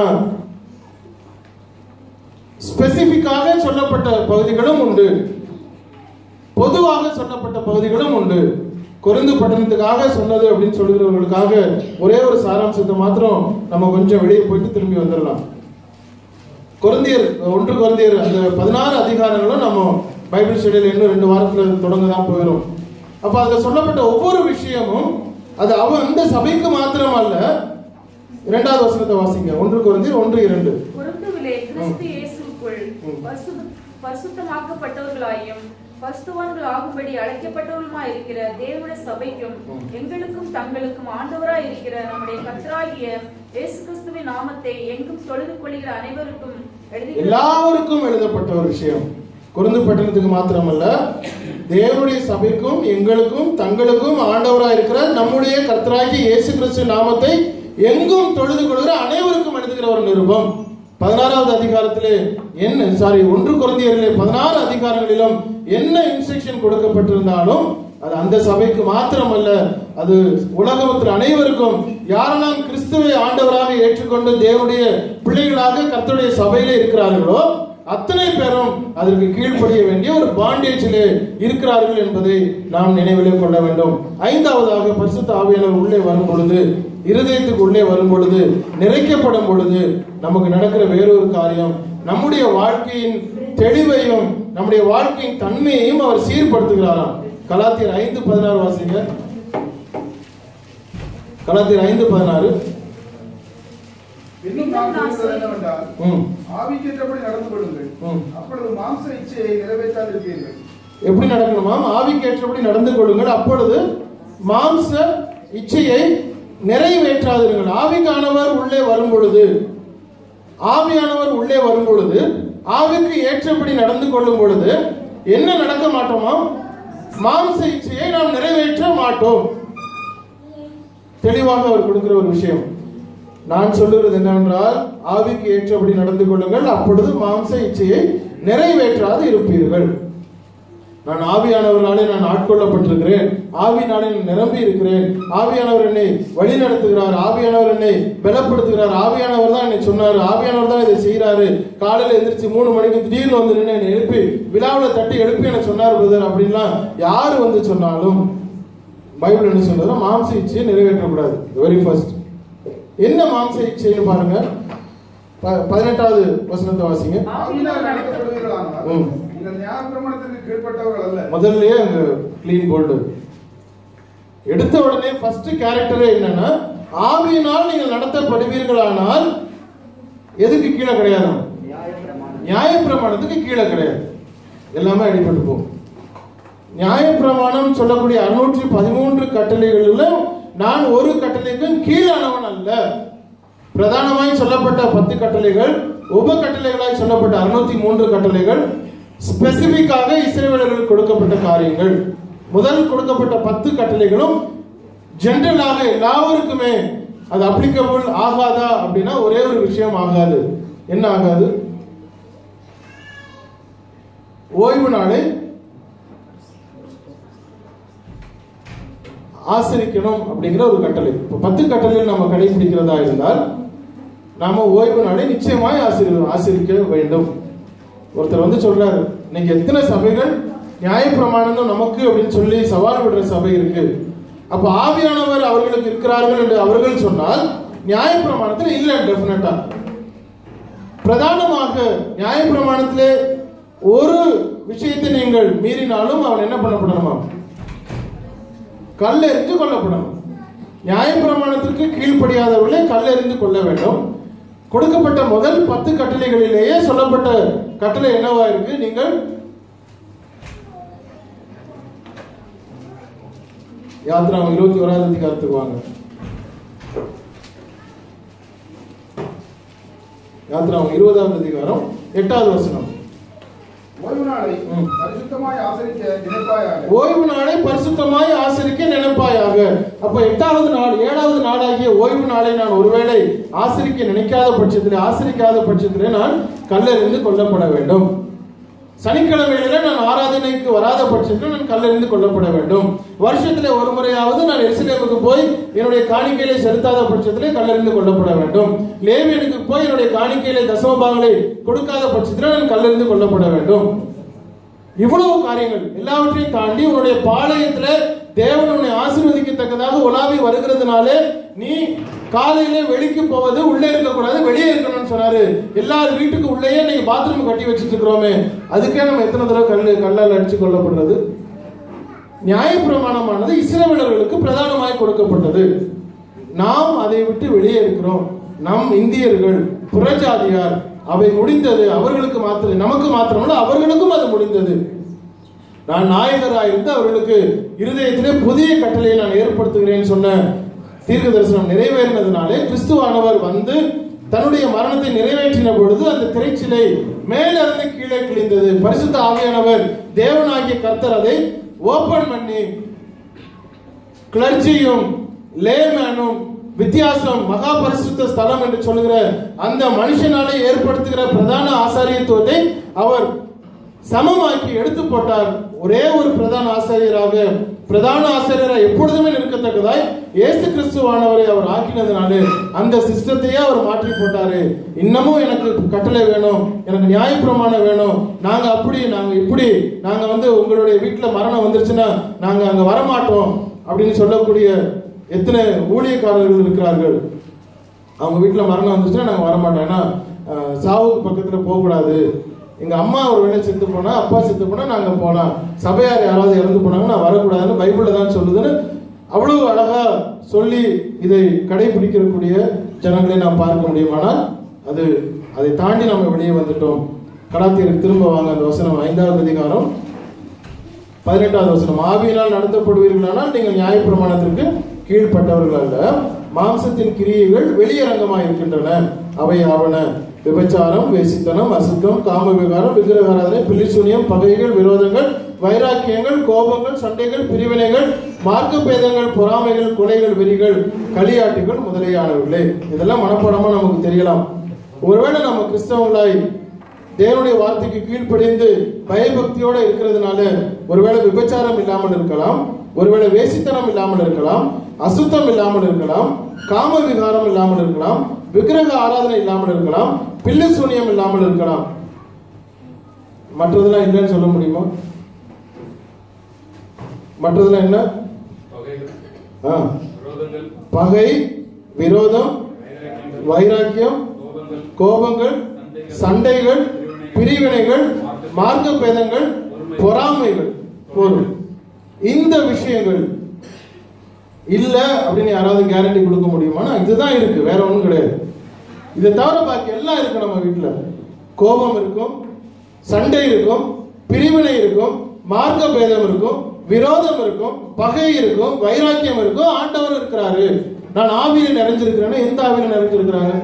ஸ்பெசிபிக்காக சொல்லப்பட்ட பகுதிகளும் உண்டு பொதுவாக சொல்லப்பட்ட பகுதிகளும் உண்டு கொருந்து பட்டணத்துக்காக சொன்னது அப்படின்னு சொல்கிறவர்களுக்காக ஒரே ஒரு சாராம்சத்தை மாத்திரம் நம்ம கொஞ்சம் வெளியே போயிட்டு திரும்பி வந்துடலாம் கொரிந்தியர் ஒன்று கொரிந்தியர் அந்த பதினாறு அதிகாரங்களும் நம்ம பைபிள் ஸ்டடியில் இன்னும் ரெண்டு வாரத்துல தொடங்க தான் போயிடும் அப்ப அதுல சொல்லப்பட்ட ஒவ்வொரு விஷயமும் அது அவ அந்த சபைக்கு மாத்திரம் அல்ல இரண்டாவது வசனத்தை வாசிங்க ஒன்று கொரிந்தியர் ஒன்று இரண்டு பொருந்துவிலே கிறிஸ்து இயேசுக்குள் ம். பரிசு- பரிசுத்தமாக்கப்பட்டவர்களாயும் பரிசுத்தவான்கள் ஆகும்படி அழைக்கப்பட்டவர்களுமாய் இருக்கிற தேவனுடைய சபைக்கும் ம். எங்களுக்கும் தங்களுக்கும் ஆண்டவராய் இருக்கிற நம்முடைய கர்த்தராகிய இயேசு கிறிஸ்துவின் நாமத்தை எங்கும் தொழுது கொள்கிற அனைவருக்கும் எழுதி எல்லாருக்கும் எழுதப்பட்ட ஒரு விஷயம் குருந்து பட்டணத்துக்கு மாத்திரமல்ல தேவனுடைய சபைக்கும் எங்களுக்கும் தங்களுக்கும் ஆண்டவராக இருக்கிற நம்முடைய கர்த்தராகிய இயேசு கிறிஸ்து நாமத்தை எங்கும் தொழுது கொள்கிற அனைவருக்கும் எழுதுகிற ஒரு நிருபம் பதினாறாவது அதிகாரத்திலே என்ன சாரி ஒன்று குழந்தையர்களே பதினாறு அதிகாரங்களிலும் என்ன இன்ஸ்ட்ரக்ஷன் கொடுக்கப்பட்டிருந்தாலும் அது அந்த சபைக்கு மாத்திரமல்ல அது உலகத்தில் அனைவருக்கும் யாரெல்லாம் கிறிஸ்துவை ஆண்டவராக ஏற்றுக்கொண்டு தேவனுடைய பிள்ளைகளாக கர்த்தருடைய சபையிலே இருக்கிறார்களோ அத்தனை பேரும் அதற்கு கீழ்ப்படிய வேண்டிய ஒரு பாண்டேஜிலே இருக்கிறார்கள் என்பதை நாம் நினைவிலே கொள்ள வேண்டும் ஐந்தாவதாக பரிசுத்த ஆவியானவர் உள்ளே வரும் பொழுது இருதயத்துக்கு உள்ளே வரும் பொழுது நிறைக்கப்படும் பொழுது நமக்கு நடக்கிற வேறொரு காரியம் நம்முடைய வாழ்க்கையின் தெளிவையும் நம்முடைய வாழ்க்கையின் தன்மையையும் அவர் சீர்படுத்துகிறாராம் கலாத்தியர் ஐந்து பதினாறு வாசிங்க கலாத்தியர் ஐந்து பதினாறு இன்னும் நான் சொல்வது என்னவென்றால் ம் ஆவிக்கேற்றபடி நடந்து கொள்ளுங்கள் ம். அப்பொழுது மாம்ச இச்சையை நிறைவேற்றாதிருப்பீர்கள் எப்படி நடக்கணுமாம் ஆவிக்கேற்றபடி நடந்து கொள்ளுங்கள் அப்பொழுது மாம்ச இச்சையை நிறைவேற்றாதிருங்கள் ஆவிக்கானவர் உள்ளே வரும் பொழுது ஆவியானவர் உள்ளே வரும் பொழுது ஆவிக்கு ஏற்றபடி நடந்து கொள்ளும் பொழுது என்ன நடக்க மாட்டோமாம் மாம்ச இச்சையை நாம் நிறைவேற்ற மாட்டோம் தெளிவாக அவர் கொடுக்கிற ஒரு விஷயம் நான் சொல்லுகிறது என்னவென்றால் ஆவிக்கு ஏற்றபடி நடந்து கொள்ளுங்கள் அப்பொழுது மாம்ச இச்சையை நிறைவேற்றாது இருப்பீர்கள் நான் ஆவியானவர்களாலே நான் ஆட்கொள்ளப்பட்டிருக்கிறேன் ஆவியினாலே நான் நிரம்பி இருக்கிறேன் ஆவியானவர் என்னை வழி நடத்துகிறார் ஆவியானவர் என்னை பலப்படுத்துகிறார் ஆவியானவர் தான் என்னை சொன்னார் ஆவியானவர் தான் இதை செய்கிறாரு காலையில எந்திரிச்சு மூணு மணிக்கு திடீர்னு வந்து நின்று என்னை எழுப்பி விழாவில் தட்டி எழுப்பி எனக்கு சொன்னார் பிரதர் அப்படின்லாம் யார் வந்து சொன்னாலும் பைபிள் என்ன சொல்றதுன்னா மாம்ச இச்சையை நிறைவேற்றக்கூடாது வெரி ஃபர்ஸ்ட் என்ன மாம்ச இச்சைன்னு பாருங்க ப- பதினெட்டாவது வசனத்தை வாசிங்க ஆவியினால் நடத்தப்படுவீர்களானால் ம். நீங்கள் நியாயப்பிரமாணத்திற்கு கீழ்ப்பட்டவர்கள் அல்ல முதல்லயே அங்க க்ளீன் போல்டு எடுத்த உடனே ஃபர்ஸ்ட் கேரக்டரே என்னன்னா ஆவியினால் நீங்கள் நடத்தப்படுவீர்களானால் எதுக்கு கீழே கிடையாது நியாயப்பிரமாணத்துக்கு கீழே கிடையாது எல்லாமே அடிபட்டு போகும் நியாயப்பிரமாணம் சொல்லக்கூடிய அறுநூற்றி பதிமூன்று கட்டளைகளில் நான் ஒரு கட்டளைக்கும் கீழானவன் அல்ல பிரதானமாய் சொல்லப்பட்ட பத்து கட்டளைகள் உப கட்டளைகளாய் சொல்லப்பட்ட அறுநூத்தி மூன்று கட்டளைகள் ஸ்பெசிபிக்காக இஸ்ரேலர்களுக்கு கொடுக்கப்பட்ட காரியங்கள் முதல் கொடுக்கப்பட்ட பத்து கட்டளைகளும் ஜென்ரலாக எல்லாருக்குமே அது அப்ளிகபிள் ஆகாதா அப்படின்னா ஒரே ஒரு விஷயம் ஆகாது என்ன ஆகாது ஓய்வு நாளை ஆசரிக்கணும் அப்படிங்கிற ஒரு கட்டளை இப்போ பத்து கட்டளைகள் நம்ம கடைபிடிக்கிறதா இருந்தால் நாம ஓய்வு நாளை நிச்சயமாய் ஆசிரி ஆசிரிக்க வேண்டும் ஒருத்தர் வந்து சொல்றாரு இன்னைக்கு எத்தனை சபைகள் நியாயப்பிரமாணம் தான் நமக்கு அப்படின்னு சொல்லி சவால் விடுற சபை இருக்கு அப்ப ஆவியானவர் அவர்களுக்கு இருக்கிறார்கள் என்று அவர்கள் சொன்னால் நியாயப்பிரமாணத்தில் இல்லை டெஃபினட்டா பிரதானமாக நியாயப்பிரமாணத்திலே ஒரு விஷயத்தை நீங்கள் மீறினாலும் அவன் என்ன பண்ணப்படணுமா கல்லெறிந்து கொல்லப்படணும் நியாயப்பிரமாணத்திற்கு கீழ்ப்படியாதவர்களை கல்லெறிந்து கொள்ள வேண்டும் கொடுக்கப்பட்ட முதல் பத்து கட்டளைகளிலேயே சொல்லப்பட்ட கட்டளை என்னவா இருக்கு நீங்கள் யாத்ரா இருபத்தி ஓராவது அதிகாரத்துக்கு வாங்க யாத்ரா இருபதாவது அதிகாரம் எட்டாவது வசனம் ஓய்வு நாளை ம். பரிசுத்தமாய் ஆசரிக்க நினைப்பாயாக ஓய்வு நாளை பரிசுத்தமாய் ஆசரிக்க நினைப்பாயாக அப்ப எட்டாவது நாள் ஏழாவது நாளாகிய ஓய்வு நாளை நான் ஒருவேளை ஆசரிக்க நினைக்காத பட்சத்திலே ஆசரிக்காத பட்சத்திலே நான் கல்லெறிந்து கொல்லப்பட வேண்டும் சனிக்கிழமையில நான் ஆராதனைக்கு வராத பட்சத்தில் நான் கல்லெறிந்து கொல்லப்பட வேண்டும் வருஷத்துல ஒரு முறையாவது நான் எருசலேமுக்கு போய் என்னுடைய காணிக்கையில செலுத்தாத பட்சத்திலே கல்லெறிந்து கொல்லப்பட வேண்டும் லேவியனுக்கு போய் என்னுடைய காணிக்கையில தசமபாகங்களை கொடுக்காத பட்சத்தில் நான் கல்லெறிந்து கொல்லப்பட வேண்டும் இவ்வளவு காரியங்கள் எல்லாவற்றையும் தாண்டி உன்னுடைய பாளையத்துல தேவன் உன்னை ஆசீர்வதிக்கத்தக்கதாக உலாவி வருகிறதுனாலே நீ காலையிலே வெளிக்கு போவது உள்ளே இருக்கக்கூடாது வெளியே இருக்கணும்னு சொன்னாரு எல்லார் வீட்டுக்கு உள்ளேயே நீங்க பாத்ரூம் கட்டி வச்சுட்டு இருக்கிறோமே அதுக்கே நம்ம எத்தனை தடவை கல் கல்லால் அடிச்சு கொல்லப்படுறது நியாயப்பிரமாணமானது இஸ்ரவேலர்களுக்கு பிரதானமாய் கொடுக்கப்பட்டது நாம் அதை விட்டு வெளியே இருக்கிறோம் நம் இந்தியர்கள் புறஜாதியார் அவை முடிந்தது அவர்களுக்கு மாத்திரம் நமக்கு மாத்திரமல்ல அவர்களுக்கும் அது முடிந்தது நான் நாயகராக இருந்து அவர்களுக்கு இருதயத்திலே புதிய கட்டளையை நான் ஏற்படுத்துகிறேன் சொன்ன தீர்க்க தரிசனம் நிறைவேறினதுனாலே கிறிஸ்துவானவர் வந்து தன்னுடைய மரணத்தை நிறைவேற்றின பொழுது அந்த திரைச்சிலை மேலிருந்து கீழே கிழிந்தது பரிசுத்த ஆவியானவர் தேவனாகிய கர்த்தர் அதை ஓபன் பண்ணி கிளர்ச்சியும் லேமேனும் வித்தியாசம் மகா பரிசுத்த ஸ்தலம் என்று சொல்லுகிற அந்த மனுஷனாலே ஏற்படுத்துகிற பிரதான ஆசாரியத்துவத்தை அவர் சமமாக்கி எடுத்து போட்டார் ஒரே ஒரு பிரதான ஆசிரியராக பிரதான ஆசிரியராக எப்பொழுதுமே நிற்கத்தக்கதாய் இயேசு கிறிஸ்துவானவரை அவர் ஆக்கினதுனால அந்த சிஸ்டத்தையே அவர் மாற்றி போட்டாரு இன்னமும் எனக்கு கட்டளை வேணும் எனக்கு நியாயப்பிரமாணம் வேணும் நாங்க அப்படி நாங்க இப்படி நாங்க வந்து உங்களுடைய வீட்டுல மரணம் வந்துருச்சுன்னா நாங்க அங்க வரமாட்டோம் அப்படின்னு சொல்லக்கூடிய எத்தனை ஊழியக்காரர்கள் இருக்கிறார்கள் அவங்க வீட்டில் மரணம் வந்துச்சுன்னா நாங்கள் வரமாட்டோம் ஏன்னா அஹ், சாவுக்கு பக்கத்தில் போகக்கூடாது எங்கள் அம்மா ஒரு வேளை செத்து போனால் அப்பா செத்து போனால் நாங்கள் போகலாம் சபையார் யாராவது இறந்து போனாங்கன்னா நான் வரக்கூடாதுன்னு பைபிளில் தான் சொல்லுதுன்னு அவ்வளவு அழகாக சொல்லி இதை கடைபிடிக்கக்கூடிய ஜனங்களை நாம் பார்க்க முடியுமானால் அது அதை தாண்டி நம்ம வெளியே வந்துட்டோம் கலாத்தியருக்கு திரும்ப வாங்க அந்த வசனம் ஐந்தாவது அதிகாரம் பதினெட்டாவது வசனம் ஆவியினால் நடத்தப்படுவீர்களானால் நீங்கள் நியாயப்பிரமாணத்திற்கு கீழ்ப்பட்டவர்கள் அல்ல மாம்சத்தின் கிரியைகள் வெளியரங்கமாக இருக்கின்றன அவை ஆவன விபச்சாரம் வேசித்தனம் அசுத்தம் காம விகாரம் விக்கிரகாராதனை பில்லிசூனியம் பகைகள் விரோதங்கள் வைராக்கியங்கள் கோபங்கள் சண்டைகள் பிரிவினைகள் மார்க்க பேதங்கள் பொறாமைகள் கொலைகள் வெறிகள் களியாட்டுகள் முதலியானவர்களே இதெல்லாம் மனப்பாடமா நமக்கு தெரியலாம் ஒருவேளை நம்ம கிறிஸ்தவங்களாய் தேவனுடைய வார்த்தைக்கு கீழ்ப்படிந்து பயபக்தியோட இருக்கிறதுனால ஒருவேளை விபச்சாரம் இல்லாமல் இருக்கலாம் ஒருவேளை வேசித்தனம் இல்லாமல் இருக்கலாம் அசுத்தம் இல்லாமல் இருக்கலாம் காம விகாரம் இல்லாமல் இருக்கலாம் விக்கிரக ஆராதனை இல்லாமல் இருக்கலாம் பில்லு சூனியம் இல்லாமல் இருக்கலாம் மற்றதெல்லாம் இல்லைன்னு சொல்ல முடியுமா மற்றதெல்லாம் என்ன ஆ. பகை விரோதம் வைராக்கியம் கோபங்கள் சண்டைகள் பிரிவினைகள் மார்க்க பேதங்கள் பொறாமைகள் போதும் இந்த விஷயங்கள் இல்ல அப்படின்னு யாராவது கேரண்டி கொடுக்க முடியுமானா இதுதான் இருக்கு வேற ஒண்ணும் கிடையாது இதை தவிர பாக்கி எல்லாம் இருக்கு நம்ம வீட்டுல கோபம் இருக்கும் சண்டை இருக்கும் பிரிவினை இருக்கும் மார்க்க பேதம் இருக்கும் விரோதம் இருக்கும் பகை இருக்கும் வைராக்கியம் இருக்கும் ஆண்டவர் இருக்கிறாரு நான் ஆவியில நிறைஞ்சிருக்கிறேன்னா எந்த ஆவியில நிறைஞ்சிருக்கிறாங்க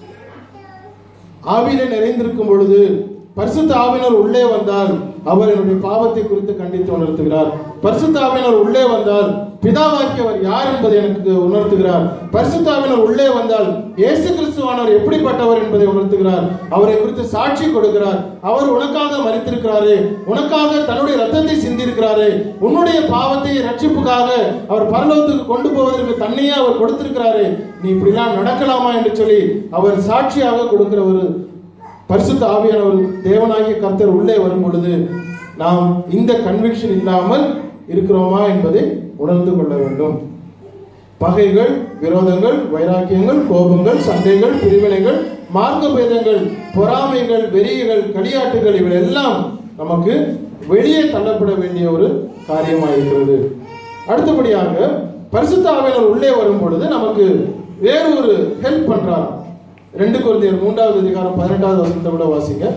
ஆவியில நிறைந்திருக்கும் பொழுது பரிசுத்த ஆவினர் உள்ளே வந்தால் அவர் என்னுடைய பாவத்தை குறித்து கண்டித்து உணர்த்துகிறார் பரிசுத்த ஆவினர் உள்ளே வந்தால் பிதாவாக்கியவர் யார் என்பதை எனக்கு உணர்த்துகிறார் பரிசுத்த ஆவினர் உள்ளே வந்தால் இயேசு கிறிஸ்துவானவர் எப்படிப்பட்டவர் என்பதை உணர்த்துகிறார் அவரை குறித்து சாட்சி கொடுக்கிறார் அவர் உனக்காக மறித்திருக்கிறாரு உனக்காக தன்னுடைய ரத்தத்தை சிந்திருக்கிறாரு உன்னுடைய பாவத்தை ரட்சிப்புக்காக அவர் பரலோகத்துக்கு கொண்டு போவதற்கு தன்னையே அவர் கொடுத்திருக்கிறாரு நீ இப்படிலாம் நடக்கலாமா என்று சொல்லி அவர் சாட்சியாக கொடுக்கிற ஒரு பரிசுத்த ஆவியானவர் தேவனாகிய கர்த்தர் உள்ளே வரும் பொழுது நாம் இந்த கன்விக்ஷன் இல்லாமல் இருக்கிறோமா என்பதை உணர்ந்து கொள்ள வேண்டும் பகைகள் விரோதங்கள் வைராக்கியங்கள் கோபங்கள் சண்டைகள் பிரிவினைகள் மார்க்க பேதங்கள் பொறாமைகள் வெறிகள் களியாட்டுகள் இவை எல்லாம் நமக்கு வெளியே தள்ளப்பட வேண்டிய ஒரு காரியமாக இருக்கிறது அடுத்தபடியாக பரிசுத்த ஆவியானவர் உள்ளே வரும் பொழுது நமக்கு வேறு ஒரு ஹெல்ப் பண்றாராம் ரெண்டு குழந்தையர் மூன்றாவது அதிகாரம் பதினெட்டாவது வசனத்தை கூட வாசிங்க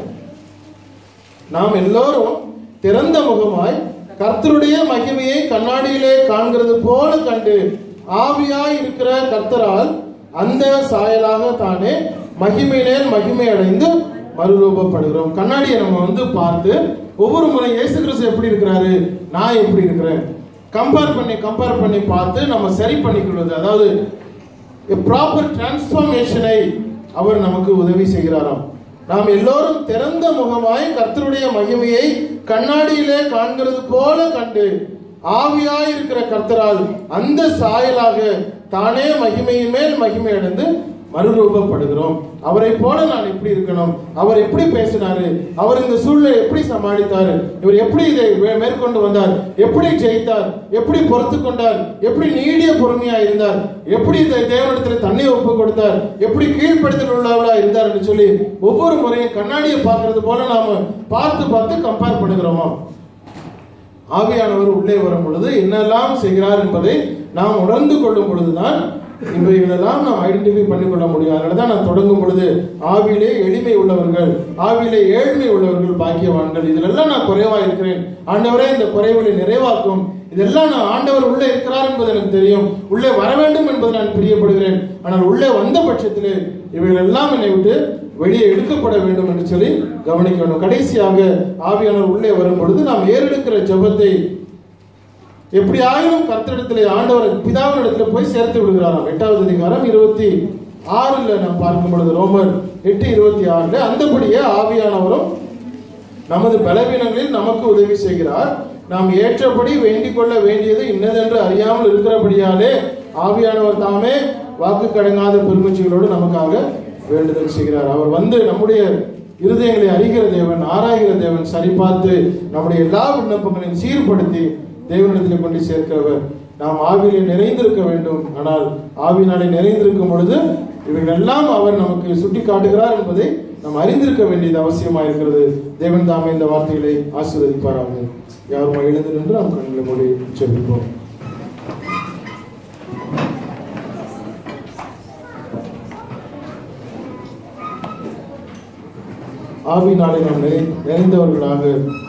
நாம் எல்லோரும் திறந்த முகமாய் கர்த்தருடைய மகிமையை கண்ணாடியிலே காண்கிறது போல கண்டு ஆவியாய் இருக்கிற கர்த்தரால் அந்த சாயலாக தானே மகிமையிலேல் மகிமை அடைந்து மறுரூபப்படுகிறோம் கண்ணாடியை நம்ம வந்து பார்த்து ஒவ்வொரு முறை இயேசு கிறிஸ்து எப்படி இருக்கிறாரு நான் எப்படி இருக்கிறேன் கம்பேர் பண்ணி கம்பேர் பண்ணி பார்த்து நம்ம சரி பண்ணிக்கொள்வது அதாவது ப்ராப்பர் டிரான்ஸ்ஃபர்மேஷனை அவர் நமக்கு உதவி செய்கிறாராம் நாம் எல்லோரும் திறந்த முகமாய் கர்த்தருடைய மகிமையை கண்ணாடியிலே காண்கிறது போல கண்டு ஆவியாய் இருக்கிற கர்த்தரால் அந்த சாயலாக தானே மகிமையின் மேல் மகிமை அடைந்து மறுரூபப்படுகிறோம் அவரை போல நான் எப்படி இருக்கணும் அவர் எப்படி பேசினாரு அவர் இந்த சூழ்நிலை எப்படி சமாளித்தார் இவர் எப்படி இதை மே- மேற்கொண்டு வந்தார் எப்படி ஜெயித்தார் எப்படி பொறுத்து கொண்டார் எப்படி நீடிய பொறுமையா இருந்தார் எப்படி இந்த தேவனிடத்தில் தன்னை ஒப்பு கொடுத்தார் எப்படி கீழ்ப்படுத்தல் உள்ளவளா இருந்தார் என்று சொல்லி ஒவ்வொரு முறையும் கண்ணாடியை பார்க்கிறது போல நாம பார்த்து பார்த்து கம்பேர் பண்ணுகிறோமா ஆவியானவர் உள்ளே வரும் பொழுது என்னெல்லாம் செய்கிறார் என்பதை நாம் உணர்ந்து கொள்ளும் பொழுதுதான் இவைகளெல்லாம் நாம் ஐடென்டிஃபை பண்ணிக்கொள்ள முடியும் அதனால தான் நான் தொடங்கும் பொழுது ஆவியிலே எளிமை உள்ளவர்கள் ஆவியிலே ஏழ்மை உள்ளவர்கள் பாக்கியவான்கள் இதிலெல்லாம் நான் குறைவா இருக்கிறேன் ஆண்டவரே இந்த குறைவுகளை நிறைவாக்கும் இதெல்லாம் நான் ஆண்டவர் உள்ளே இருக்கிறார் என்பது எனக்கு தெரியும் உள்ளே வர வேண்டும் என்பது நான் பிரியப்படுகிறேன் ஆனால் உள்ளே வந்த பட்சத்திலே இவைகள் எல்லாம் என்னை விட்டு வெளியே எடுக்கப்பட வேண்டும் என்று சொல்லி கவனிக்க வேண்டும் கடைசியாக ஆவியானவர் உள்ளே வரும் பொழுது நாம் ஏறெடுக்கிற ஜெபத்தை எப்படி ஆயினும் கர்த்தரிடத்திலே ஆண்டவர் பிதாவினிடத்துல போய் சேர்த்து விடுகிறாராம் எட்டாவது அதிகாரம் இருபத்தி ஆறுல நாம் பார்க்கும் பொழுது ரோமர் எட்டு இருபத்தி ஆறுல அந்தபடியே ஆவியானவரும் நமது பலவீனங்களில் நமக்கு உதவி செய்கிறார் நாம் ஏற்றபடி வேண்டிக் கொள்ள வேண்டியது இன்னதென்று அறியாமல் இருக்கிறபடியாலே ஆவியானவர் தாமே வாக்கு கடங்காத பெருமச்சிகளோடு நமக்காக வேண்டுதல் செய்கிறார் அவர் வந்து நம்முடைய இருதயங்களை அறிகிற தேவன் ஆராய்கிற தேவன் சரிபார்த்து நம்முடைய எல்லா விண்ணப்பங்களையும் சீர்படுத்தி தேவனிடத்தில் கொண்டு சேர்க்கிறவர் நாம் ஆவியிலே நிறைந்திருக்க வேண்டும் ஆனால் ஆவியினாலே நிறைந்திருக்கும் பொழுது இவைகள் எல்லாம் அவர் நமக்கு சுட்டி காட்டுகிறார் என்பதை நாம் அறிந்திருக்க வேண்டியது அவசியமாக இருக்கிறது தேவன் தாமே இந்த வார்த்தைகளை ஆசீர்வதிப்பாராக யாரும் எழுந்து நின்று நாம் கண்களை மூடி செபிப்போம் ஆவினாலே நாம் நிறை நிறைந்தவர்களாக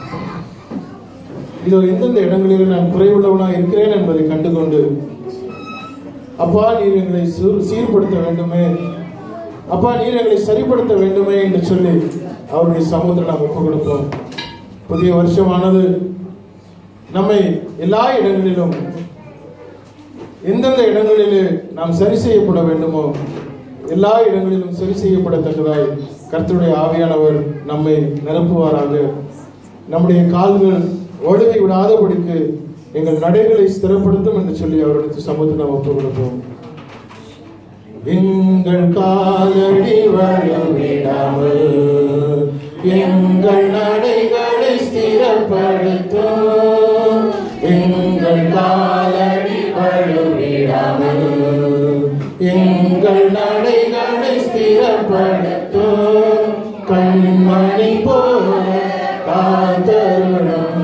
இதோ எந்தெந்த இடங்களில் நான் குறைவுள்ளவனாக இருக்கிறேன் என்பதை கண்டுகொண்டு அப்பா நீர் எங்களை சீர்- சீர்படுத்த வேண்டுமே அப்பா நீர் எங்களை சரிப்படுத்த வேண்டுமே என்று சொல்லி அவருடைய சமூகத்தில் நாம் ஒப்புக் கொடுப்போம் புதிய வருஷமானது நம்மை எல்லா இடங்களிலும் எந்தெந்த இடங்களிலே நாம் சரி செய்யப்பட வேண்டுமோ எல்லா இடங்களிலும் சரி செய்யப்படத்தக்கதாய் கர்த்தருடைய ஆவியானவர் நம்மை நிரப்புவாராக நம்முடைய கால்கள் ஒழுகி விடாதபடிக்கு எங்கள் நடைகளை ஸ்திரப்படுத்தும் என்று சொல்லி அவர்களுக்கு சமூகத்தில் நாம் ஒப்புக் கொடுப்போம் எங்கள் காலடி வழுவிடாமல் எங்கள் நடைகளை ஸ்திரப்படுத்தும் எங்கள் காலடி வழுவிடாமல் எங்கள் நடைகளை ஸ்திரப்படுத்தும் கண்மணி போல காத்தருளும்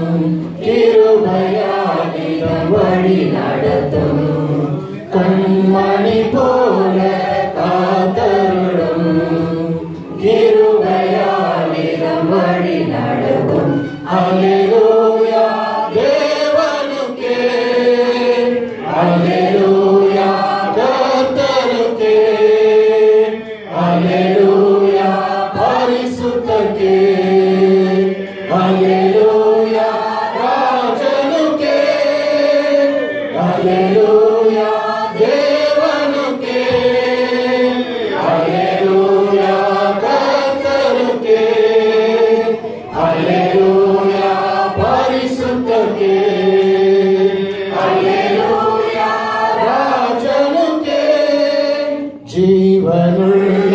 கிருபையாகிடம் வழி நடத்தும் கண்மணி போல காத்தருளும் கிருபையாகிடம் வழி நடத்தும் அல்லேலூயா தேவனுக்கே அல்லேலூயா கர்த்தருக்கே அல்லேலூயா பரிசுத்தக்கே அல்லேலூயா ராஜனுக்கே அல்லேலூயா தேவனுக்கே அல்லேலூயா கர்த்தருக்கே அல்லேலூயா பரிசுத்தக்கே அல்லேலூயா ராஜனுக்கே ஜீவனுள்ள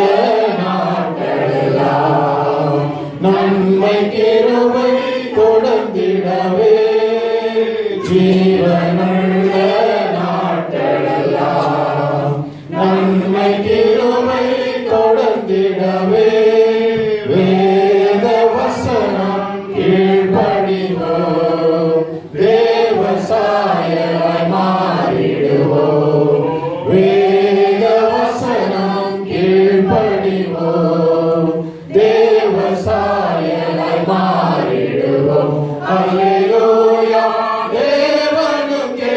நாட்களெல்லாம் நன்மை கிருபை தொடர்ந்திடவே ஜீவனுள்ள நாட்களெல்லாம் நன்மை கிருபை தொடர்ந்திடவே வேத வசனம் கீழ்ப்படிவோம் தேவசாயமாய் மாறிடுவோம் வேத வசனம் கீழ்ப்படிவோம் தேவசாயமாய் மாறிடுவோம் அல்லேலூயா தேவனுக்கே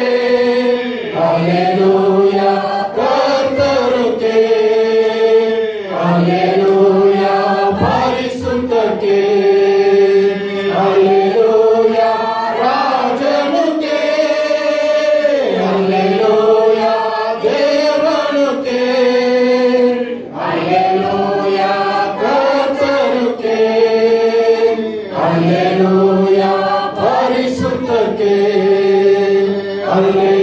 அல்லேலூயா கர்த்தருக்கே அல்லேலூயா பரிசுத்தக்கே அல்லேலூயா ராஜனுக்கே அல்லேலூயா தேவனுக்கே அல்லேலூயா கர்த்தருக்கே அல்லேலூயா பரிசுத்தக்கே அல்லேலூயா